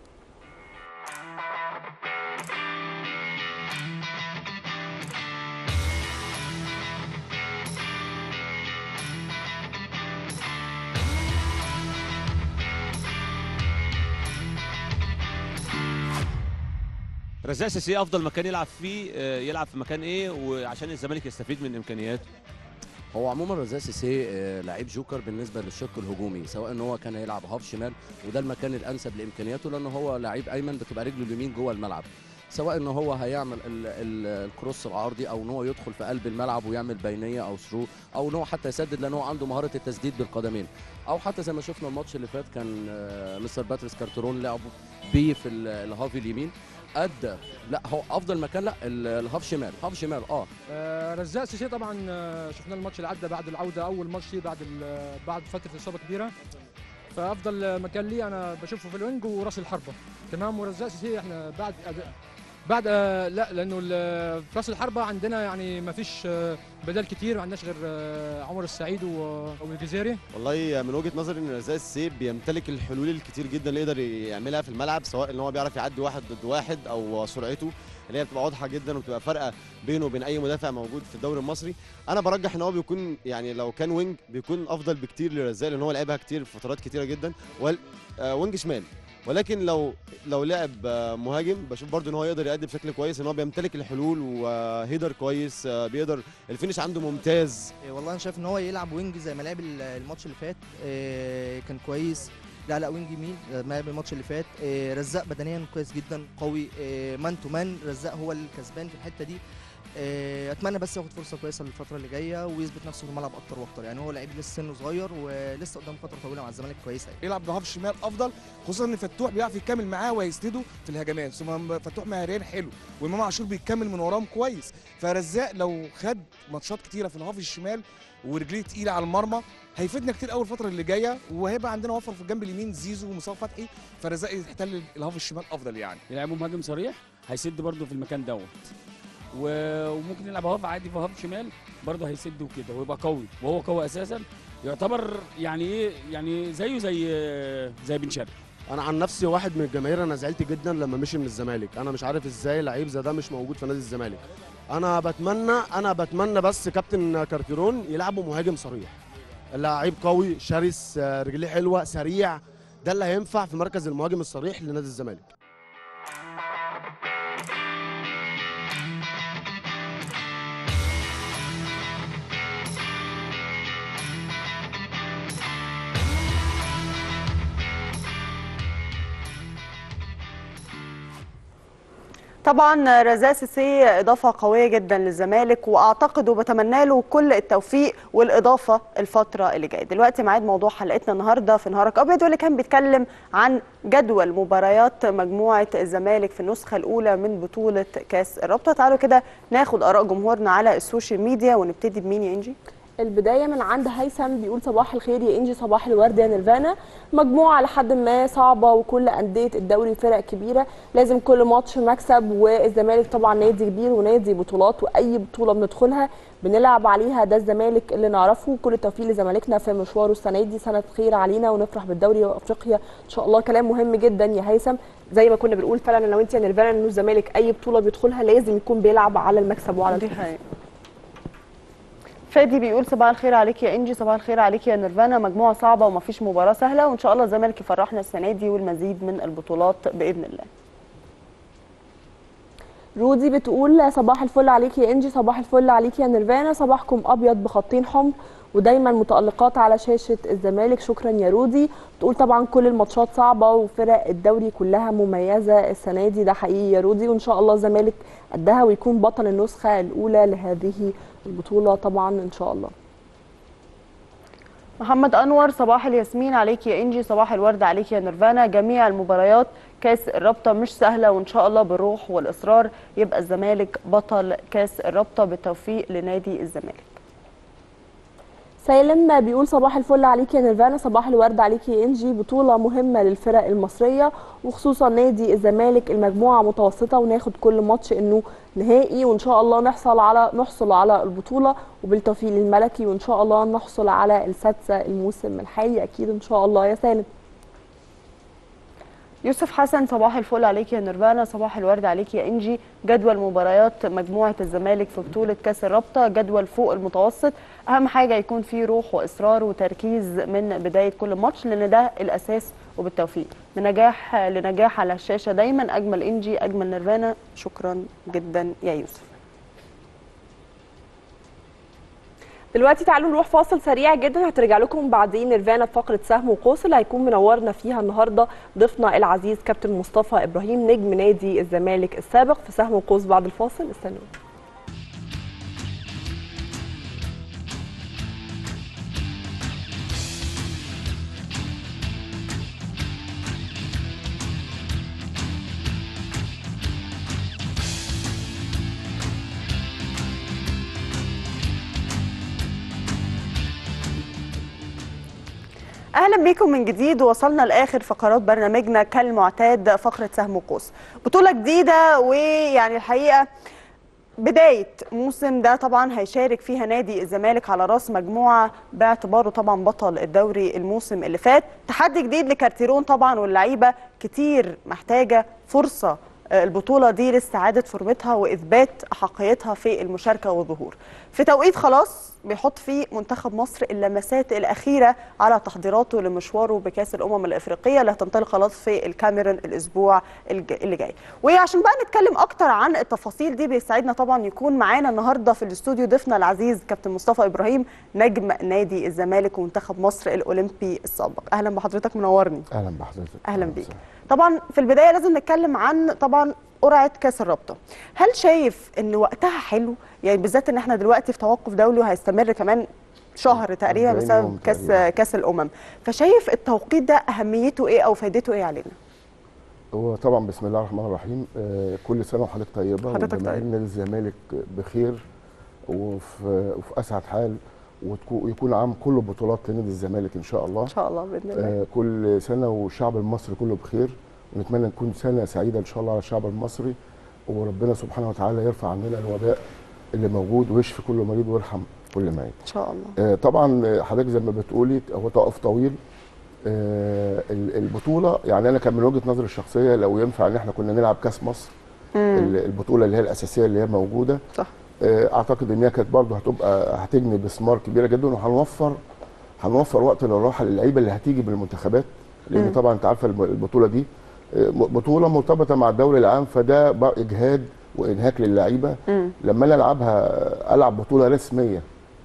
رزاق سيسي افضل مكان يلعب فيه آه، يلعب في مكان ايه وعشان الزمالك يستفيد من امكانياته هو عموما رزاق سيسي آه، لعيب جوكر بالنسبه للشق الهجومي سواء ان هو كان هيلعب هاف شمال وده المكان الانسب لامكانياته لان هو لعيب ايمن بتبقى رجله اليمين جوه الملعب سواء ان هو هيعمل ال ال الكروس العرضي او ان هو يدخل في قلب الملعب ويعمل بينيه او ثرو او ان هو حتى يسدد لان هو عنده مهاره التسديد بالقدمين او حتى زي ما شفنا الماتش اللي فات كان آه، مستر باتريس كارترون لعبه بيه في ال- الهاف اليمين ادى لا هو افضل مكان لا ال- الهاف شمال هاف شمال اه آه، رزاق سيسي طبعا آه، شفنا الماتش اللي عدى بعد العوده اول ماتش ليه بعد ال- بعد فتره اصابه كبيره فافضل مكان ليه انا بشوفه في الوينج وراس الحربه تمام ورزاق سيسي احنا بعد أد- بعد آه، لا لانه ال- في راس الحربه عندنا يعني ما فيش آه، بدال كتير ما عندناش غير آه، عمر السعيد و- والجزيري والله من وجهه نظري ان رزاق السيب بيمتلك الحلول الكتير جدا اللي يقدر يعملها في الملعب سواء ان هو بيعرف يعدي واحد ضد واحد او سرعته اللي هي بتبقى واضحه جدا وبتبقى فارقه بينه وبين اي مدافع موجود في الدوري المصري انا برجح ان هو بيكون يعني لو كان وينج بيكون افضل بكتير لرزاق لان هو لعبها كتير في فترات كتيره جدا وال- آه، وينج شمال ولكن لو لو لعب آه، مهاجم بشوف برضو ان هو يقدر يأدي بشكل كويس ان هو بيمتلك الحلول وهيدر كويس آه، بيقدر الفينش عنده ممتاز إيه والله انا شايف ان هو يلعب وينج زي ما لعب ال- الماتش اللي فات إيه كان كويس لا لا وينج يمين زي ما لعب الماتش اللي فات إيه رزاق بدنيا كويس جدا قوي إيه مان تو مان رزاق هو الكسبان في الحته دي إيه اتمنى بس ياخد فرصه كويسه للفتره اللي جايه ويثبت نفسه في الملعب اكتر واكتر يعني هو لعيب لسه سنه صغير ولسه قدام فتره طويله مع الزمالك كويسه يعني. يلعب بهاف شمال افضل خصوصا ان فتوح بيعرف يكمل معاه ويسنده في الهجمات ثم فتوح مهاريا حلو وامام عاشور بيكمل من وراهم كويس فرزاق لو خد ماتشات كتيره في الهاف الشمال ورجليه تقيله على المرمى هيفيدنا كتير قوي الفتره اللي جايه وهيبقى عندنا وفر في الجنب اليمين زيزو ومصطفى فتحي فرزاق يحتل الهاف الشمال افضل يعني يلعبوا مهاجم صريح هيسد برده في المكان دوت و- وممكن يلعب هاف عادي في هاف شمال برده هيسد وكده ويبقى قوي وهو قوي اساسا يعتبر يعني ايه يعني زيه زي زي بن شرقي انا عن نفسي واحد من الجماهير انا زعلت جدا لما مشي من الزمالك انا مش عارف ازاي لعيب زي ده مش موجود في نادي الزمالك انا بتمنى انا بتمنى بس كابتن كارتيرون يلعبوا مهاجم صريح لعيب قوي شرس آه، رجليه حلوه سريع ده اللي هينفع في مركز المهاجم الصريح لنادي الزمالك طبعا رزاق سيسي اضافه قويه جدا للزمالك واعتقد وبتمنى له كل التوفيق والاضافه الفتره اللي جايه دلوقتي ميعاد موضوع حلقتنا النهارده في نهارك ابيض واللي كان بيتكلم عن جدول مباريات مجموعه الزمالك في النسخه الاولى من بطوله كاس الرابطه تعالوا كده ناخد اراء جمهورنا على السوشيال ميديا ونبتدي بمين يا انجي البدايه من عند هيثم بيقول صباح الخير يا انجي صباح الورد يا نيرفانا مجموعه لحد ما صعبه وكل انديه الدوري فرق كبيره لازم كل ماتش مكسب والزمالك طبعا نادي كبير ونادي بطولات واي بطوله بندخلها بنلعب عليها ده الزمالك اللي نعرفه كل التوفيق لزمالكنا في مشواره السنه دي سنه خير علينا ونفرح بالدوري وافريقيا ان شاء الله كلام مهم جدا يا هيثم زي ما كنا بنقول فعلا لو انت يا نيرفانا انه الزمالك اي بطوله بيدخلها لازم يكون بيلعب على المكسب وعلى دي الفوز حقيقة. فادي بيقول صباح الخير عليك يا انجي صباح الخير عليك يا نيرفانا مجموعه صعبه ومفيش مباراه سهله وان شاء الله الزمالك يفرحنا السنه دي والمزيد من البطولات باذن الله رودي بتقول صباح الفل عليك يا انجي صباح الفل عليك يا نيرفانا صباحكم ابيض بخطين حمر ودايما متالقات على شاشه الزمالك شكرا يا رودي بتقول طبعا كل الماتشات صعبه وفرق الدوري كلها مميزه السنه دي ده حقيقي يا رودي وان شاء الله الزمالك قدها ويكون بطل النسخه الاولى لهذه البطوله طبعا ان شاء الله محمد انور صباح الياسمين عليك يا انجي صباح الورد عليك يا نيرفانا جميع المباريات كاس الرابطه مش سهله وان شاء الله بالروح والاصرار يبقى الزمالك بطل كاس الرابطه بالتوفيق لنادي الزمالك سالم بيقول صباح الفل عليك يا نيرفانا صباح الورد عليك يا انجي بطولة مهمة للفرق المصرية وخصوصا نادي الزمالك المجموعة متوسطة وناخد كل ماتش انه نهائي وان شاء الله نحصل على نحصل على البطولة وبالتوفيق للملكي وان شاء الله نحصل على السادسة الموسم الحالي اكيد ان شاء الله يا سالم يوسف حسن صباح الفل عليك يا نيرفانا صباح الورد عليك يا انجي جدول مباريات مجموعه الزمالك في بطوله كاس الرابطه جدول فوق المتوسط اهم حاجه يكون فيه روح واصرار وتركيز من بدايه كل ماتش لان ده الاساس وبالتوفيق من نجاح لنجاح على الشاشه دايما اجمل انجي اجمل نيرفانا شكرا جدا يا يوسف دلوقتي تعالوا نروح فاصل سريع جدا هترجع لكم بعدين نيرفانا في فقره سهم وقوس اللي هيكون منورنا فيها النهارده ضيفنا العزيز كابتن مصطفى ابراهيم نجم نادي الزمالك السابق في سهم وقوس بعد الفاصل استنوا اهلا بيكم من جديد وصلنا لاخر فقرات برنامجنا كالمعتاد فقره سهم وقوس بطوله جديده ويعني الحقيقه بدايه موسم ده طبعا هيشارك فيها نادي الزمالك على راس مجموعه باعتباره طبعا بطل الدوري الموسم اللي فات تحدي جديد لكارتيرون طبعا واللعيبه كتير محتاجه فرصه البطوله دي لاستعاده فورمتها واثبات احقيتها في المشاركه والظهور في توقيت خلاص بيحط فيه منتخب مصر اللمسات الاخيره على تحضيراته لمشواره بكاس الامم الافريقيه اللي هتنطلق خلاص في الكاميرون الاسبوع اللي جاي وعشان بقى نتكلم اكتر عن التفاصيل دي بيسعدنا طبعا يكون معانا النهارده في الاستوديو ضيفنا العزيز كابتن مصطفى ابراهيم نجم نادي الزمالك ومنتخب مصر الاولمبي السابق اهلا بحضرتك منورني اهلا بحضرتك اهلا بيك طبعا في البدايه لازم نتكلم عن طبعا قرعه كاس الرابطه هل شايف ان وقتها حلو يعني بالذات ان احنا دلوقتي في توقف دولي وهيستمر كمان شهر تقريبا بسبب كاس تقريبا. كاس الامم فشايف التوقيت ده اهميته ايه او فائدته ايه علينا هو طبعا بسم الله الرحمن الرحيم آه كل سنه وحضرتك طيبه حضرتك وجماهير طيب. نادي الزمالك بخير وفي وفي اسعد حال ويكون عام كله بطولات لنادي الزمالك ان شاء الله ان شاء الله باذن الله آه كل سنه والشعب المصري كله بخير ونتمنى نكون سنه سعيده ان شاء الله على الشعب المصري وربنا سبحانه وتعالى يرفع عننا الوباء اللي موجود ويشفي كل مريض ويرحم كل ميت ان شاء الله آه طبعا حضرتك زي ما بتقولي هو توقف طويل آه البطوله يعني انا كان من وجهه نظري الشخصيه لو ينفع ان احنا كنا نلعب كاس مصر مم. البطوله اللي هي الاساسيه اللي هي موجوده صح آه اعتقد ان هي كانت برضه هتبقى هتجني بثمار كبيره جدا وهنوفر هنوفر وقت للراحه للعيبه اللي هتيجي من المنتخبات لان مم. طبعا انت عارفه البطوله دي بطوله مرتبطه مع الدوري العام فده اجهاد وانهاك للعيبه لما انا العبها العب بطوله رسميه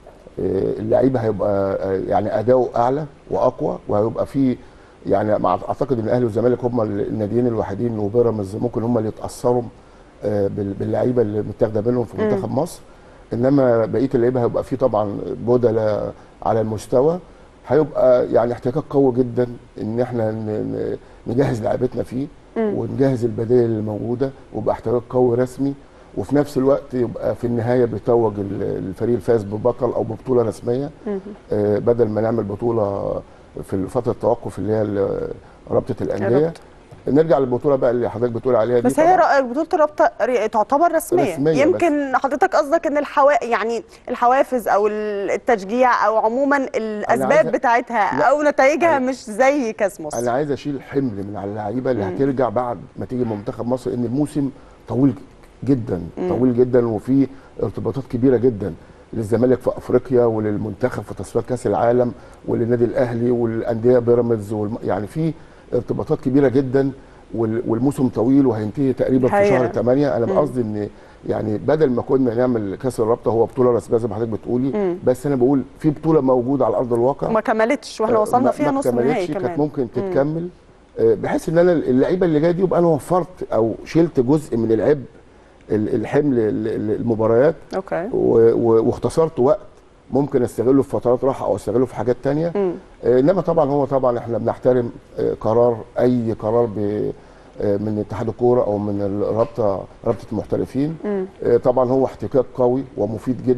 اللعيبه هيبقى يعني اداؤه اعلى واقوى وهيبقى في يعني مع اعتقد ان الاهلي والزمالك هم الناديين الوحيدين وبيراميدز ممكن هم اللي يتاثروا باللعيبه اللي متاخده منهم في منتخب مصر انما بقيه اللعيبه هيبقى في طبعا بدلاء على المستوى هيبقى يعني احتكاك قوي جدا ان احنا نجهز لعيبتنا فيه ونجهز البدائل اللي موجوده ويبقى احتكاك قوي رسمي وفي نفس الوقت يبقى في النهايه بيتوج الفريق الفائز ببطل او ببطوله رسميه آه بدل ما نعمل بطوله في فتره التوقف اللي هي رابطه الانديه نرجع للبطوله بقى اللي حضرتك بتقول عليها دي بس هي بطوله الرابطه تعتبر رسميه, رسمية يمكن بس. حضرتك قصدك ان الحوا يعني الحوافز او التشجيع او عموما الاسباب عايزة... بتاعتها لا. او نتائجها أنا... مش زي كاس مصر انا عايز اشيل حمل من على اللعيبه اللي هترجع بعد ما تيجي من منتخب مصر ان الموسم طويل جدا مم. طويل جدا وفي ارتباطات كبيره جدا للزمالك في افريقيا وللمنتخب في تصفيات كاس العالم وللنادي الاهلي والانديه بيراميدز والم... يعني في ارتباطات كبيره جدا والموسم طويل وهينتهي تقريبا في شهر 8 انا قصدي ان يعني بدل ما كنا نعمل كاس الرابطه هو بطوله رسميه زي ما حضرتك بتقولي مم. بس انا بقول في بطوله موجوده على ارض الواقع ما كملتش واحنا وصلنا فيها نص نهائي كمان كمان كانت ممكن تتكمل بحيث ان انا اللعيبه اللي جايه دي يبقى انا وفرت او شلت جزء من العبء الحمل المباريات اوكي واختصرت وقت ممكن استغله في فترات راحه او استغله في حاجات تانية مم. انما طبعا هو طبعا احنا بنحترم قرار اي قرار ب من اتحاد الكوره او من الرابطه رابطه المحترفين مم. طبعا هو احتكاك قوي ومفيد جدا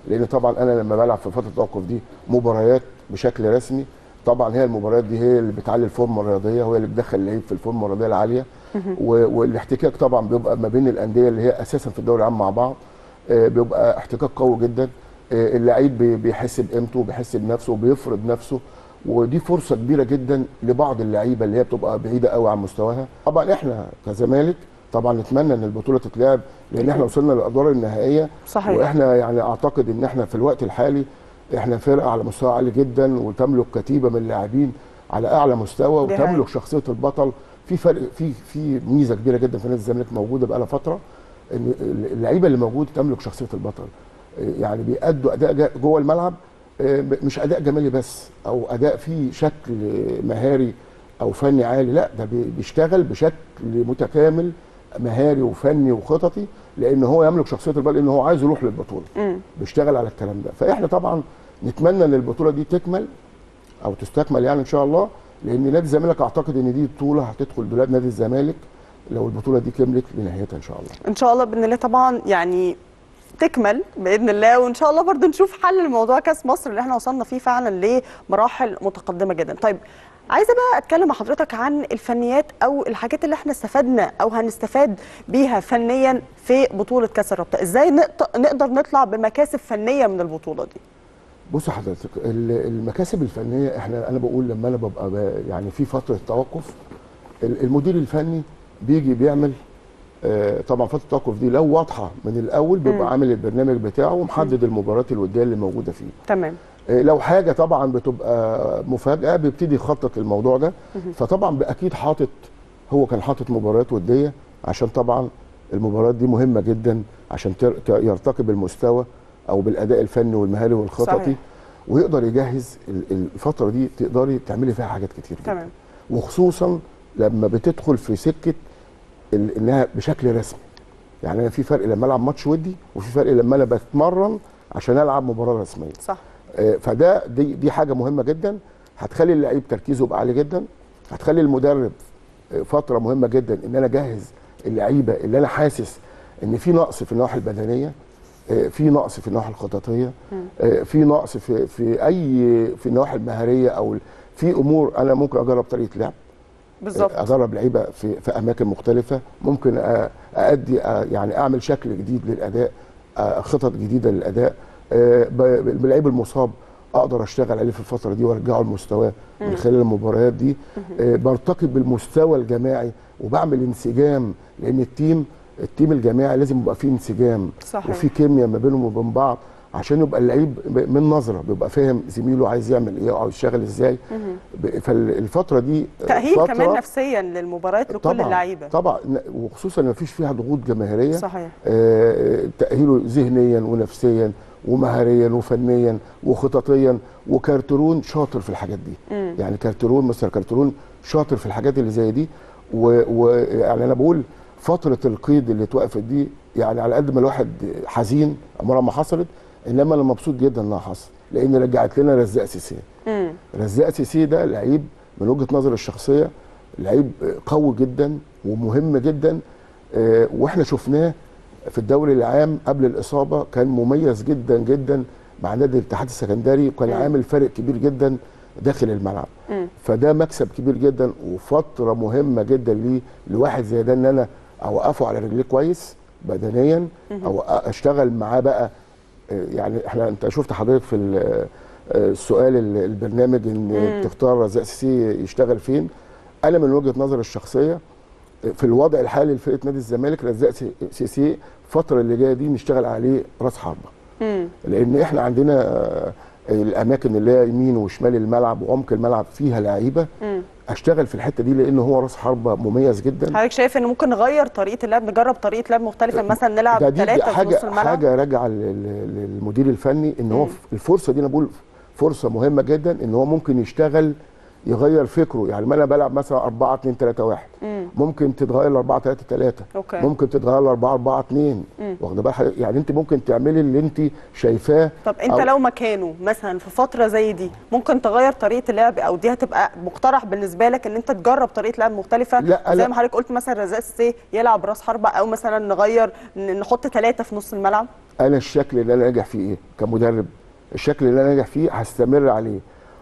لان طبعا انا لما بلعب في فتره التوقف دي مباريات بشكل رسمي طبعا هي المباريات دي هي اللي بتعلي الفورمه الرياضيه وهي اللي بتدخل اللعيب في الفورمه الرياضيه العاليه و- والاحتكاك طبعا بيبقى ما بين الانديه اللي هي اساسا في الدوري العام مع بعض آه، بيبقى احتكاك قوي جدا آه، اللعيب بي- بيحس بقيمته بيحس بنفسه وبيفرض نفسه ودي فرصه كبيره جدا لبعض اللعيبه اللي هي بتبقى بعيده قوي عن مستواها طبعا احنا كزمالك طبعا نتمنى ان البطوله تتلعب لان احنا وصلنا للادوار النهائيه صحيح. واحنا يعني اعتقد ان احنا في الوقت الحالي احنا فرقه على مستوى عالي جدا وتملك كتيبه من اللاعبين على اعلى مستوى دي حقيقة. وتملك شخصيه البطل في فرق في في ميزه كبيره جدا في نادي الزمالك موجوده بقى لها فتره ان اللعيبه اللي موجوده تملك شخصيه البطل يعني بيأدوا اداء جا- جوه الملعب آه، مش اداء جمالي بس او اداء فيه شكل مهاري او فني عالي لا ده بي- بيشتغل بشكل متكامل مهاري وفني وخططي لان هو يملك شخصيه البطل لان هو عايز يروح للبطوله مم. بيشتغل على الكلام ده فاحنا طبعا نتمنى ان البطوله دي تكمل او تستكمل يعني ان شاء الله لان نادي الزمالك اعتقد ان دي بطوله هتدخل دولاب نادي الزمالك لو البطوله دي كملت لنهايتها ان شاء الله ان شاء الله باذن الله طبعا يعني تكمل باذن الله وان شاء الله برضو نشوف حل لموضوع كاس مصر اللي احنا وصلنا فيه فعلا لمراحل متقدمه جدا طيب عايزه بقى اتكلم مع حضرتك عن الفنيات او الحاجات اللي احنا استفدنا او هنستفاد بيها فنيا في بطوله كاس الرابطه ازاي نقط- نقدر نطلع بمكاسب فنيه من البطوله دي بص حضرتك ال- المكاسب الفنيه احنا انا بقول لما انا ببقى ب- يعني في فتره توقف ال- المدير الفني بيجي بيعمل آه، طبعا فتره التوقف دي لو واضحه من الاول مم. بيبقى عامل البرنامج بتاعه ومحدد المباريات الوديه اللي موجوده فيه تمام آه، لو حاجه طبعا بتبقى مفاجاه بيبتدي يخطط الموضوع ده مهم. فطبعا اكيد حاطط هو كان حاطط مباريات وديه عشان طبعا المباريات دي مهمه جدا عشان تر- ت- يرتقي بالمستوى او بالاداء الفني والمهاري والخططي صحيح. ويقدر يجهز ال- الفتره دي تقدري تعملي فيها حاجات كتير جدا تمام وخصوصا لما بتدخل في سكه ال- انها بشكل رسمي يعني انا في فرق لما العب ماتش ودي وفي فرق لما انا بتمرن عشان العب مباراه رسميه صح آه، فده دي دي حاجه مهمه جدا هتخلي اللعيب تركيزه يبقى عالي جدا هتخلي المدرب آه، فتره مهمه جدا ان انا اجهز اللعيبه اللي انا حاسس ان في نقص في النواحي البدنيه آه، في نقص في النواحي الخططيه آه، في نقص في في اي في النواحي المهاريه او ال- في امور انا ممكن اجرب طريقه لعب بالظبط ادرب لعيبه في في اماكن مختلفه ممكن أ- ادي أ- يعني اعمل شكل جديد للاداء أ- خطط جديده للاداء أ، ب- باللعيب المصاب اقدر اشتغل عليه في الفتره دي وارجعه لمستواه من مم. خلال المباريات دي أ، برتقي بالمستوى الجماعي وبعمل انسجام لان التيم التيم الجماعي لازم يبقى فيه انسجام صحيح. وفي كيمياء ما بينهم وبين بعض عشان يبقى اللعيب ب- من نظره بيبقى فاهم زميله عايز يعمل ايه او يشتغل ازاي مهم. ب- فالفتره دي تاهيل فترة كمان نفسيا للمباريات لكل طبعا اللعيبه طبعا ن- وخصوصا ما فيش فيها ضغوط جماهيريه صحيح آه، تاهيله ذهنيا ونفسيا ومهاريا وفنيا وخططيا وكارترون شاطر في الحاجات دي مم. يعني كارترون مستر كارترون شاطر في الحاجات اللي زي دي ويعني انا بقول فتره القيد اللي اتوقفت دي يعني على قد ما الواحد حزين عمرها ما حصلت انما انا مبسوط جدا انها حصلت لان رجعت لنا رزاق سيسي مم. رزاق سيسي ده لعيب من وجهه نظري الشخصيه لعيب قوي جدا ومهم جدا آه، واحنا شفناه في الدوري العام قبل الاصابه كان مميز جدا جدا مع نادي الاتحاد السكندري وكان مم. عامل فرق كبير جدا داخل الملعب مم. فده مكسب كبير جدا وفتره مهمه جدا ليه لواحد زي ده ان انا اوقفه على رجليه كويس بدنيا مهم. او اشتغل معاه بقى آه، يعني احنا انت شفت حضرتك في ال- آه، السؤال ال- البرنامج ان مم. تختار رزاق سيسي يشتغل فين انا من وجهه نظري الشخصيه آه، في الوضع الحالي لفرقه نادي الزمالك رزاق سي- سيسي الفتره اللي جايه دي نشتغل عليه راس حربه مم. لان احنا عندنا آه، الاماكن اللي هي يمين وشمال الملعب وعمق الملعب فيها لعيبه مم. اشتغل في الحته دي لان هو راس حربه مميز جدا حضرتك شايف ان ممكن نغير طريقه اللعب نجرب طريقه لعب مختلفه مثلا ده نلعب دي ثلاثه في حاجه نص الملعب حاجه راجعه لل- للمدير الفني ان هو مم. الفرصه دي انا بقول فرصه مهمه جدا ان هو ممكن يشتغل يغير فكره يعني ما انا بلعب مثلا 4 2 3 1 مم. ممكن تتغير ل 4 3 3 أوكي. ممكن تتغير ل 4 4 2 مم. واخده بال حضرتك؟ يعني انت ممكن تعملي اللي انت شايفاه طب انت أو- لو مكانه مثلا في فتره زي دي ممكن تغير طريقه اللعب او دي هتبقى مقترح بالنسبه لك ان انت تجرب طريقه لعب مختلفه لا، زي لا. ما حضرتك قلت مثلا رزاق سي يلعب راس حربه او مثلا نغير ن- نحط ثلاثه في نص الملعب انا الشكل اللي انا ناجح فيه ايه كمدرب الشكل اللي انا ناجح فيه هستمر عليه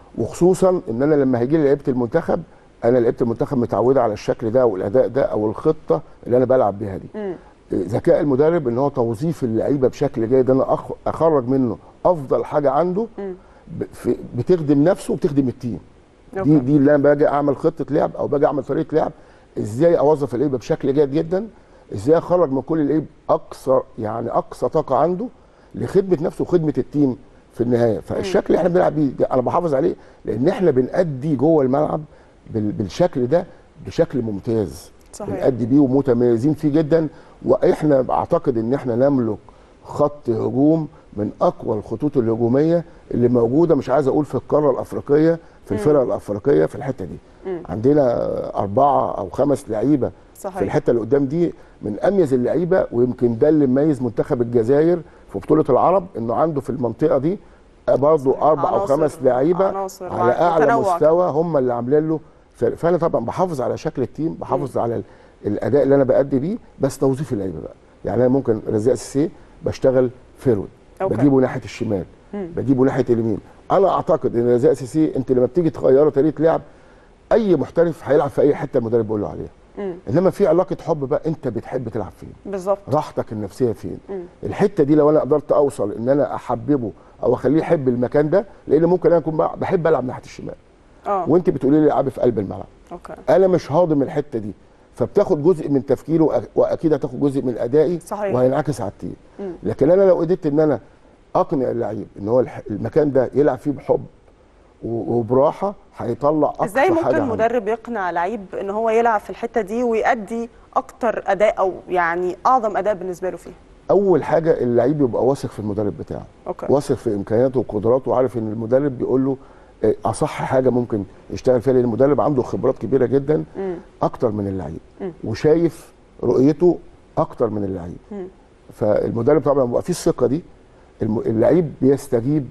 وخصوصا ان انا لما هيجي لي لعيبه المنتخب انا لعيبه المنتخب متعوده على الشكل ده والاداء ده او الخطه اللي انا بلعب بيها دي مم. ذكاء المدرب ان هو توظيف اللعيبه بشكل جيد انا أخ- اخرج منه افضل حاجه عنده مم. ب- في- بتخدم نفسه وبتخدم التيم دي أوكي. دي اللي انا باجي اعمل خطه لعب او باجي اعمل طريقه لعب ازاي اوظف اللعيبه بشكل جيد جدا ازاي اخرج من كل لعيب اقصى يعني اقصى طاقه عنده لخدمه نفسه وخدمه التيم في النهايه فالشكل اللي احنا بنلعب بيه ده انا بحافظ عليه لان احنا بنأدي جوه الملعب بال- بالشكل ده بشكل ممتاز صحيح. بنأدي بيه ومتميزين فيه جدا واحنا اعتقد ان احنا نملك خط هجوم من اقوى الخطوط الهجوميه اللي موجوده مش عايز اقول في القاره الافريقيه في الفرق الافريقيه في الحته دي مم. عندنا اربعه او خمس لعيبه صحيح. في الحته اللي قدام دي من اميز اللعيبه ويمكن ده اللي مميز منتخب الجزائر في بطوله العرب انه عنده في المنطقه دي برضه اربع او عناصر- خمس لعيبه عناصر على مع- اعلى متنوع. مستوى هم اللي عاملين له ف- فانا طبعا بحافظ على شكل التيم بحافظ على ال- الاداء اللي انا بادي بيه بس توظيف اللعيبه بقى يعني انا ممكن رزاق سيسي بشتغل فيرود أوكي. بجيبه ناحيه الشمال مم. بجيبه ناحيه اليمين انا اعتقد ان رزاق سيسي انت لما بتيجي تغيري طريقه لعب اي محترف هيلعب في اي حته المدرب بيقول له عليها مم. انما في علاقه حب بقى انت بتحب تلعب فين بالظبط راحتك النفسيه فين مم. الحته دي لو انا قدرت اوصل ان انا احببه او اخليه يحب المكان ده لان ممكن انا اكون بقى بحب العب ناحيه الشمال اه وانت بتقولي لي العبي في قلب الملعب اوكي انا مش هاضم الحته دي فبتاخد جزء من تفكيري وأ- واكيد هتاخد جزء من ادائي صحيح. وهينعكس على التيم مم. لكن انا لو قدرت ان انا اقنع اللعيب ان هو الح- المكان ده يلعب فيه بحب و- وبراحه هيطلع اقصى ازاي حاجه ممكن عنده. مدرب يقنع لعيب ان هو يلعب في الحته دي ويأدي اكتر اداء او يعني اعظم اداء بالنسبه له فيه اول حاجه اللعيب يبقى واثق في المدرب بتاعه اوكي واثق في امكانياته وقدراته وعارف ان المدرب بيقول له آه، اصح حاجه ممكن يشتغل فيها لان المدرب عنده خبرات كبيره جدا مم. اكتر من اللعيب مم. وشايف رؤيته اكتر من اللعيب مم. فالمدرب طبعا بيبقى فيه الثقه دي الم- اللعيب بيستجيب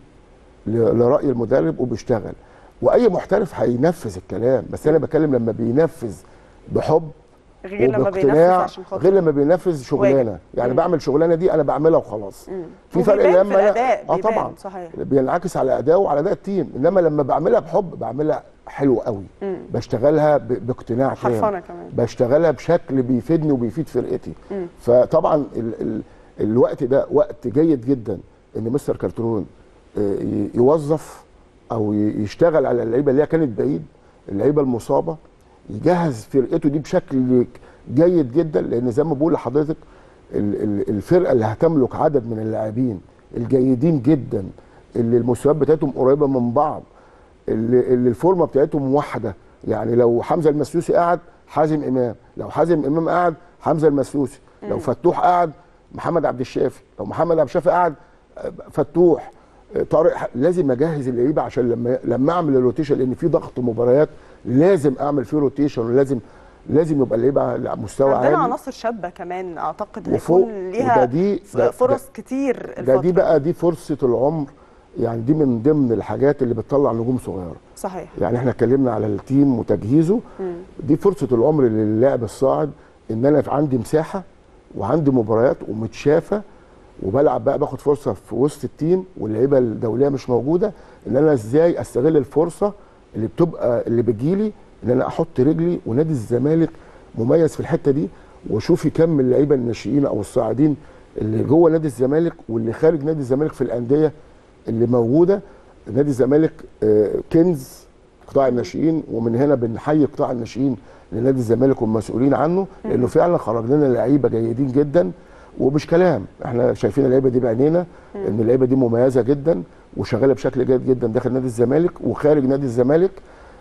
ل- لراي المدرب وبيشتغل واي محترف هينفذ الكلام بس انا بتكلم لما بينفذ بحب غير لما بينفذ وباقتناع عشان خاطر غير لما بينفذ شغلانه واجب. يعني مم. بعمل شغلانه دي انا بعملها وخلاص مم. في فرق وبيبان لما في أنا- الاداء اه بيبان، طبعا صحيح بينعكس على اداؤه وعلى اداء التيم انما لما بعملها بحب بعملها حلو قوي مم. بشتغلها ب- باقتناع تام حرفنه كمان بشتغلها بشكل بيفيدني وبيفيد فرقتي مم. فطبعا ال ال الوقت ده وقت جيد جدا ان مستر كارترون آه، ي- يوظف او ي- يشتغل على اللعيبه اللي هي كانت بعيد اللعيبه المصابه يجهز فرقته دي بشكل جيد جدا لان زي ما بقول لحضرتك ال- ال- الفرقه اللي هتملك عدد من اللاعبين الجيدين جدا اللي المستويات بتاعتهم قريبه من بعض اللي, اللي الفورمه بتاعتهم واحده يعني لو حمزه المسلوسي قاعد حازم امام لو حازم امام قاعد حمزه المسلوسي لو فتوح قاعد محمد عبد الشافي لو محمد عبد الشافي قاعد آه، فتوح آه، طارق ح- لازم اجهز اللعيبه عشان لما لما اعمل الروتيشن لان في ضغط مباريات لازم اعمل فيه روتيشن ولازم لازم يبقى اللعيبه على مستوى عندنا عالي عناصر شابه كمان اعتقد وفوق هيكون وده ليها دي ف- ده- فرص كتير ده الفتره دي بقى دي فرصه العمر يعني دي من ضمن الحاجات اللي بتطلع نجوم صغيره صحيح يعني احنا اتكلمنا على التيم وتجهيزه مم. دي فرصه العمر للاعب الصاعد ان انا في عندي مساحه وعندي مباريات ومتشافه وبلعب بقى باخد فرصه في وسط التيم واللعيبه الدوليه مش موجوده ان انا ازاي استغل الفرصه اللي بتبقى اللي بتجيلي ان انا احط رجلي ونادي الزمالك مميز في الحته دي واشوف كم اللعيبه الناشئين او الصاعدين اللي جوه نادي الزمالك واللي خارج نادي الزمالك في الانديه اللي موجوده نادي الزمالك آه، كنز قطاع الناشئين ومن هنا بنحيي قطاع الناشئين لنادي الزمالك والمسؤولين عنه لانه فعلا خرج لنا لعيبه جيدين جدا ومش كلام احنا شايفين اللعيبه دي بعينينا ان اللعيبه دي مميزه جدا وشغاله بشكل جيد جدا داخل نادي الزمالك وخارج نادي الزمالك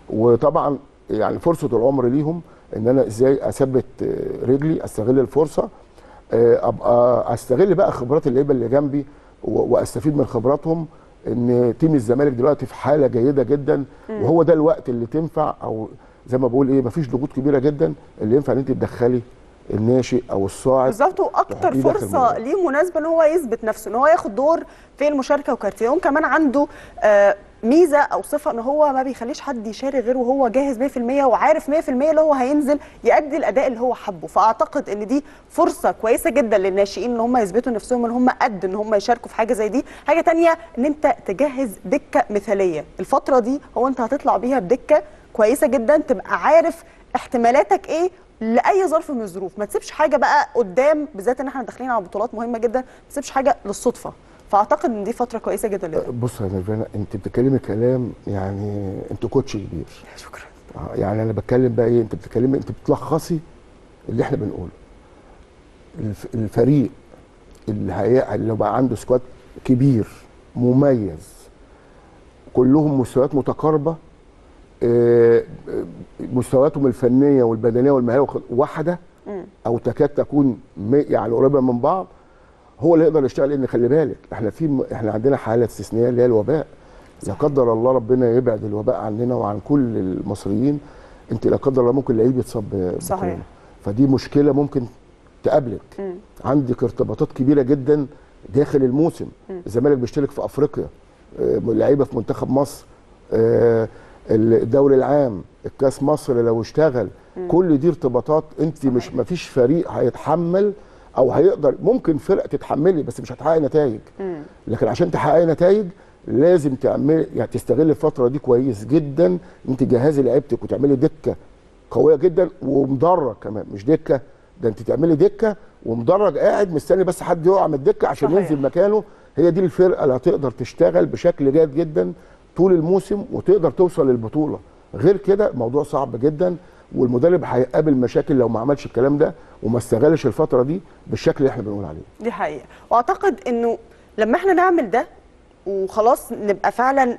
وطبعا يعني فرصه العمر ليهم ان انا ازاي اثبت آه، رجلي استغل الفرصه آه، ابقى استغل بقى خبرات اللعيبه اللي جنبي و- واستفيد من خبراتهم ان تيم الزمالك دلوقتي في حاله جيده جدا مم. وهو ده الوقت اللي تنفع او زي ما بقول ايه مفيش ضغوط كبيره جدا اللي ينفع ان انت تدخلي الناشئ او الصاعد بالظبط واكتر تحطيه داخل فرصه الملعب. ليه مناسبه ان هو يثبت نفسه ان هو ياخد دور في المشاركه وكارتيرون كمان عنده آه، ميزه او صفه ان هو ما بيخليش حد يشارك غير وهو جاهز 100% وعارف 100% اللي هو هينزل يأدي الاداء اللي هو حبه فاعتقد ان دي فرصه كويسه جدا للناشئين ان هم يثبتوا نفسهم ان هم قد ان هم يشاركوا في حاجه زي دي حاجه تانية ان انت تجهز دكه مثاليه الفتره دي هو انت هتطلع بيها بدكه كويسه جدا تبقى عارف احتمالاتك ايه لاي ظرف من الظروف ما تسيبش حاجه بقى قدام بالذات ان احنا داخلين على بطولات مهمه جدا ما تسيبش حاجه للصدفه فاعتقد ان دي فتره كويسه جدا لده بص يا نيرفانا انت بتتكلمي كلام يعني انت كوتش كبير شكرا يعني انا بتكلم بقى ايه انت بتتكلمي انت بتلخصي اللي احنا بنقوله الف- الفريق اللي هي اللي بقى عنده سكواد كبير مميز كلهم مستويات متقاربه آه، آه، مستوياتهم الفنيه والبدنيه والمهاريه واخد- واحده مم. او تكاد تكون مي- يعني قريبه من بعض هو اللي يقدر يشتغل لان خلي بالك احنا في م- احنا عندنا حاله استثنائيه اللي هي الوباء لا قدر الله ربنا يبعد الوباء عننا وعن كل المصريين انت لا قدر الله ممكن لعيب يتصاب ب- صحيح. بكورونا فدي مشكله ممكن تقابلك مم. عندك ارتباطات كبيره جدا داخل الموسم مم. الزمالك بيشترك في افريقيا آه، لعيبه في منتخب مصر آه، الدوري العام الكاس مصر لو اشتغل مم. كل دي ارتباطات انت مش مفيش فريق هيتحمل او هيقدر ممكن فرق تتحملي بس مش هتحققي نتائج مم. لكن عشان تحققي نتائج لازم تعملي يعني تستغل الفتره دي كويس جدا انت تجهزي لعيبتك وتعملي دكه قويه جدا ومدرج كمان مش دكه ده انت تعملي دكه ومدرج قاعد مستني بس حد يقع من الدكه عشان صحيح. ينزل مكانه هي دي الفرقه اللي هتقدر تشتغل بشكل جيد جدا طول الموسم وتقدر توصل للبطوله غير كده موضوع صعب جدا والمدرب هيقابل مشاكل لو ما عملش الكلام ده وما استغلش الفتره دي بالشكل اللي احنا بنقول عليه دي حقيقه واعتقد انه لما احنا نعمل ده وخلاص نبقى فعلا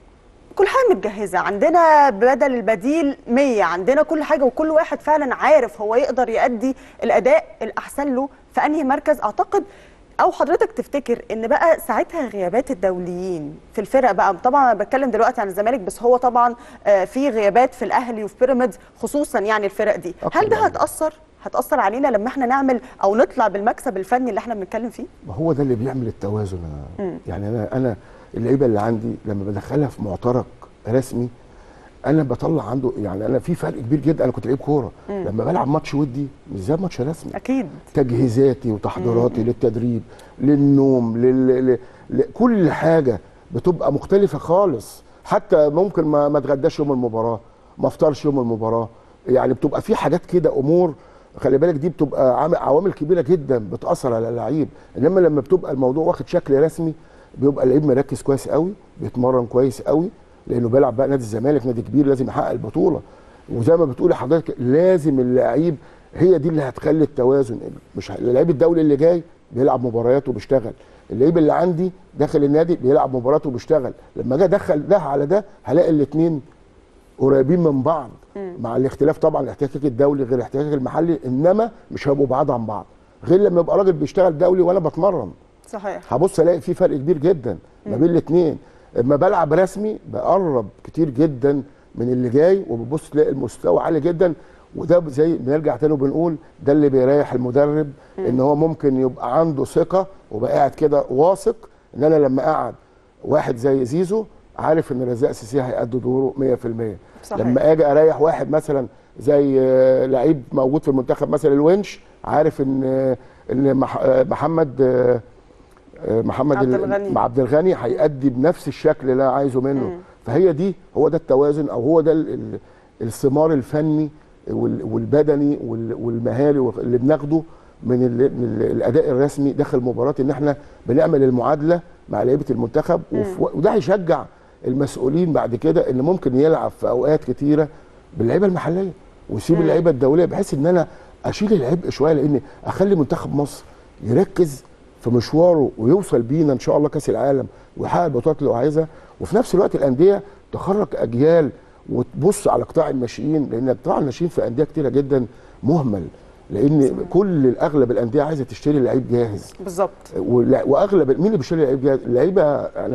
كل حاجه متجهزه عندنا بدل البديل 100 عندنا كل حاجه وكل واحد فعلا عارف هو يقدر يأدي الاداء الاحسن له في انهي مركز اعتقد او حضرتك تفتكر ان بقى ساعتها غيابات الدوليين في الفرق بقى طبعا انا بتكلم دلوقتي عن الزمالك بس هو طبعا آه، في غيابات في الاهلي وفي بيراميدز خصوصا يعني الفرق دي أكتر هل ده يعني. هتاثر هتاثر علينا لما احنا نعمل او نطلع بالمكسب الفني اللي احنا بنتكلم فيه ما هو ده اللي بيعمل التوازن يا- مم. يعني انا انا اللعيبه اللي عندي لما بدخلها في معترك رسمي انا بطلع عنده يعني انا في فرق كبير جدا انا كنت لعيب كوره مم. لما بلعب ماتش ودي مش زي ماتش رسمي اكيد تجهيزاتي وتحضيراتي للتدريب للنوم لل... ل... ل... كل حاجه بتبقى مختلفه خالص حتى ممكن ما ما اتغداش يوم المباراه ما افطرش يوم المباراه يعني بتبقى في حاجات كده امور خلي بالك دي بتبقى عامل عوامل كبيره جدا بتاثر على اللعيب انما لما بتبقى الموضوع واخد شكل رسمي بيبقى اللعيب مركز كويس قوي بيتمرن كويس قوي لانه بيلعب بقى نادي الزمالك نادي كبير لازم يحقق البطوله وزي ما بتقولي حضرتك لازم اللعيب هي دي اللي هتخلي التوازن مش ه- اللعيب الدولي اللي جاي بيلعب مباريات وبيشتغل اللعيب اللي عندي داخل النادي بيلعب مباريات وبيشتغل لما اجي ادخل ده على ده هلاقي الاثنين قريبين من بعض مع الاختلاف طبعا الاحتكاك الدولي غير الاحتكاك المحلي انما مش هيبقوا بعاد عن بعض غير لما يبقى راجل بيشتغل دولي وانا بتمرن صحيح هبص الاقي في فرق كبير جدا ما بين الاثنين اما بلعب رسمي بقرب كتير جدا من اللي جاي وببص تلاقي المستوى عالي جدا وده زي بنرجع تاني وبنقول ده اللي بيريح المدرب ان هو ممكن يبقى عنده ثقه وبقى قاعد كده واثق ان انا لما قعد واحد زي زيزو عارف ان رزاق سيسي هيأدي دوره 100% صحيح. لما اجي اريح واحد مثلا زي آه، لعيب موجود في المنتخب مثلا الونش عارف ان آه، ان مح- آه، محمد آه، آه، محمد عبد ال- الغني. مع عبد الغني هيأدي بنفس الشكل اللي انا عايزه منه مم. فهي دي هو ده التوازن او هو ده ال- ال- الثمار الفني وال- والبدني وال- والمهاري اللي بناخده من ال- من ال- الاداء الرسمي داخل المباراه ان احنا بنعمل المعادله مع لعيبه المنتخب وف- وده هيشجع المسؤولين بعد كده ان ممكن يلعب في اوقات كتيره باللعيبه المحليه ويسيب مم. اللعيبه الدوليه بحيث ان انا اشيل العبء شويه لان اخلي منتخب مصر يركز في مشواره ويوصل بينا ان شاء الله كاس العالم ويحقق البطولات اللي هو عايزها وفي نفس الوقت الانديه تخرج اجيال وتبص على قطاع الناشئين لان قطاع الناشئين في انديه كتيره جدا مهمل لان كل الاغلب الانديه عايزه تشتري لعيب جاهز بالظبط ولا- واغلب مين اللي بيشتري لعيب جاهز اللعيبه انا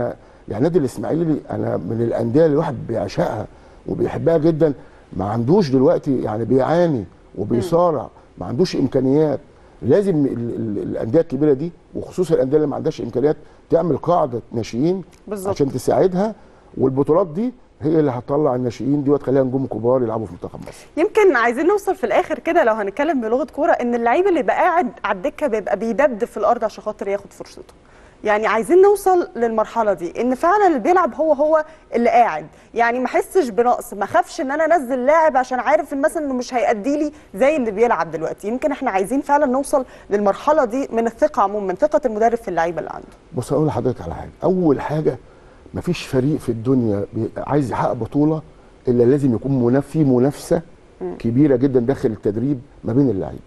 يعني نادي الاسماعيلي انا من الانديه اللي الواحد بيعشقها وبيحبها جدا ما عندوش دلوقتي يعني بيعاني وبيصارع ما عندوش امكانيات لازم ال- ال- الانديه الكبيره دي وخصوصا الانديه اللي ما عندهاش امكانيات تعمل قاعده ناشئين بالظبط. عشان تساعدها والبطولات دي هي اللي هتطلع الناشئين دي وتخليها نجوم كبار يلعبوا في منتخب مصر يمكن عايزين نوصل في الاخر كده لو هنتكلم بلغه كوره ان اللعيب اللي بقى قاعد على الدكه بيبقى بيدبدب في الارض عشان خاطر ياخد فرصته يعني عايزين نوصل للمرحله دي ان فعلا اللي بيلعب هو هو اللي قاعد يعني ما احسش بنقص ما اخافش ان انا انزل لاعب عشان عارف إن مثلا انه مش هيأدي لي زي اللي بيلعب دلوقتي يمكن احنا عايزين فعلا نوصل للمرحله دي من الثقه عموما من ثقه المدرب في اللعيبه اللي عنده بص اقول لحضرتك على حاجه اول حاجه مفيش فريق في الدنيا بي- عايز يحقق بطوله الا لازم يكون منافس في منافسه كبيره جدا داخل التدريب ما بين اللعيبه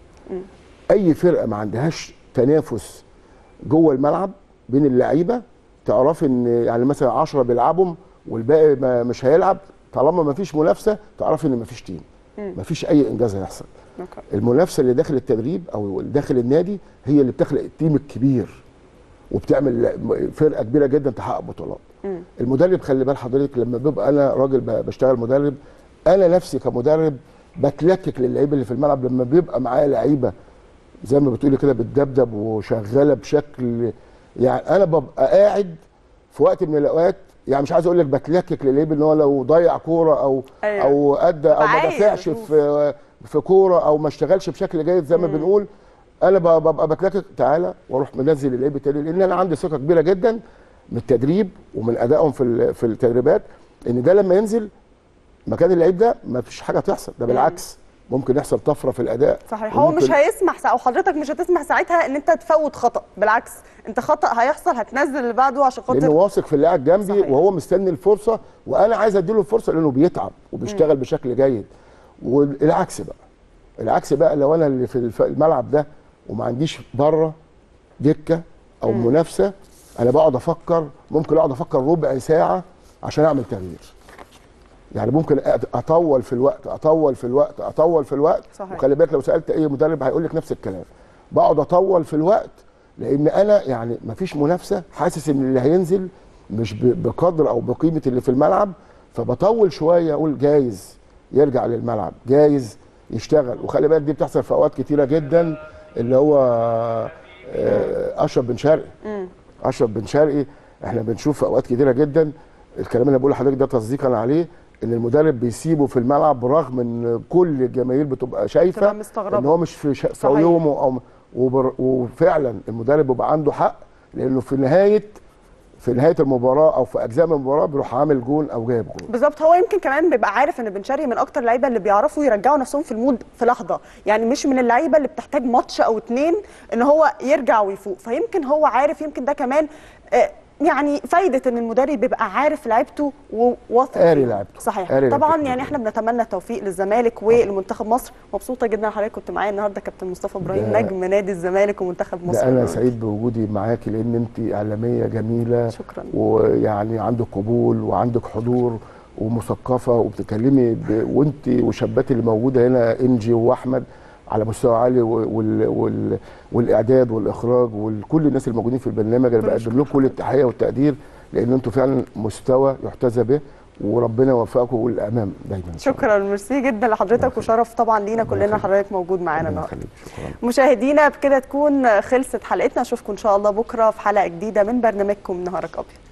اي فرقه ما عندهاش تنافس جوه الملعب بين اللعيبه تعرف ان يعني مثلا 10 بيلعبهم والباقي ما مش هيلعب طالما ما فيش منافسه تعرف ان ما فيش تيم ما فيش اي انجاز هيحصل أوكي. المنافسه اللي داخل التدريب او داخل النادي هي اللي بتخلق التيم الكبير وبتعمل فرقه كبيره جدا تحقق بطولات مم. المدرب خلي بال حضرتك لما بيبقى انا راجل ب- بشتغل مدرب انا نفسي كمدرب بتلكك للعيبه اللي في الملعب لما بيبقى معايا لعيبه زي ما بتقولي كده بتدبدب وشغاله بشكل يعني انا ببقى قاعد في وقت من الاوقات يعني مش عايز اقول لك بتلكك للعيب ان هو لو ضيع كوره او أيوة. او ادى او ما عايز دافعش أشوف. في في كوره او ما اشتغلش بشكل جيد زي ما بنقول انا ب- ببقى بتلكك تعالى واروح منزل اللعيب التاني لان انا عندي ثقه كبيره جدا من التدريب ومن ادائهم في ال- في التدريبات ان ده لما ينزل مكان اللعيب ده ما فيش حاجه تحصل ده بالعكس ممكن يحصل طفره في الاداء صحيح هو مش وممكن- هيسمح سا- او حضرتك مش هتسمح ساعتها ان انت تفوت خطا بالعكس انت خطا هيحصل هتنزل اللي بعده عشان لانه خاطر واثق في اللاعب جنبي صحيح. وهو مستني الفرصه وانا عايز اديله الفرصه لانه بيتعب وبيشتغل بشكل جيد والعكس بقى العكس بقى لو انا اللي في الف- الملعب ده وما عنديش بره دكه او منافسه انا بقعد افكر ممكن اقعد افكر ربع ساعه عشان اعمل تغيير يعني ممكن أت- اطول في الوقت اطول في الوقت اطول في الوقت صحيح. وخلي بالك لو سالت اي مدرب هيقول لك نفس الكلام بقعد اطول في الوقت لان انا يعني مفيش منافسه حاسس ان اللي هينزل مش ب- بقدر او بقيمه اللي في الملعب فبطول شويه اقول جايز يرجع للملعب جايز يشتغل وخلي بالك دي بتحصل في اوقات كتيره جدا اللي هو آه، اشرف بن شرقي اشرف بن شرقي احنا بنشوف في اوقات كتيره جدا الكلام اللي بقوله لحضرتك ده تصديقا عليه ان المدرب بيسيبه في الملعب برغم ان كل الجماهير بتبقى شايفه بتبقى مستغربة. ان هو مش في, ش... في صحيح. يومه او وبر... وفعلا المدرب بيبقى عنده حق لانه في نهايه في نهايه المباراه او في اجزاء من المباراه بيروح عامل جون او جايب جون بالظبط هو يمكن كمان بيبقى عارف ان بن شرقي من اكتر اللعيبه اللي بيعرفوا يرجعوا نفسهم في المود في لحظه يعني مش من اللعيبه اللي بتحتاج ماتش او اتنين ان هو يرجع ويفوق فيمكن هو عارف يمكن ده كمان آه، يعني فايده ان المدرب بيبقى عارف لعيبته وواثق قاري فيها. لعيبته. صحيح قاري طبعا لعيبته. يعني احنا بنتمنى التوفيق للزمالك ولمنتخب مصر مبسوطه جدا إن حضرتك كنت معايا النهارده كابتن مصطفى ابراهيم ده- نجم نادي الزمالك ومنتخب مصر ده انا سعيد بوجودي معاكي لان انت اعلاميه جميله شكرا ويعني عندك قبول وعندك حضور ومثقفه وبتتكلمي ب... وانت وشابات اللي موجوده هنا انجي واحمد على مستوى عالي وال... وال... والاعداد والاخراج وكل الناس الموجودين في البرنامج انا بقدم لكم كل التحيه والتقدير لان انتم فعلا مستوى يحتذى به وربنا يوفقكم والامام دايما إن شاء الله. شكرا ميرسي جدا لحضرتك وشرف طبعا لينا كلنا حضرتك موجود معانا ربنا النهارده يخليك شكرا مشاهدينا بكده تكون خلصت حلقتنا اشوفكم ان شاء الله بكره في حلقه جديده من برنامجكم نهارك ابيض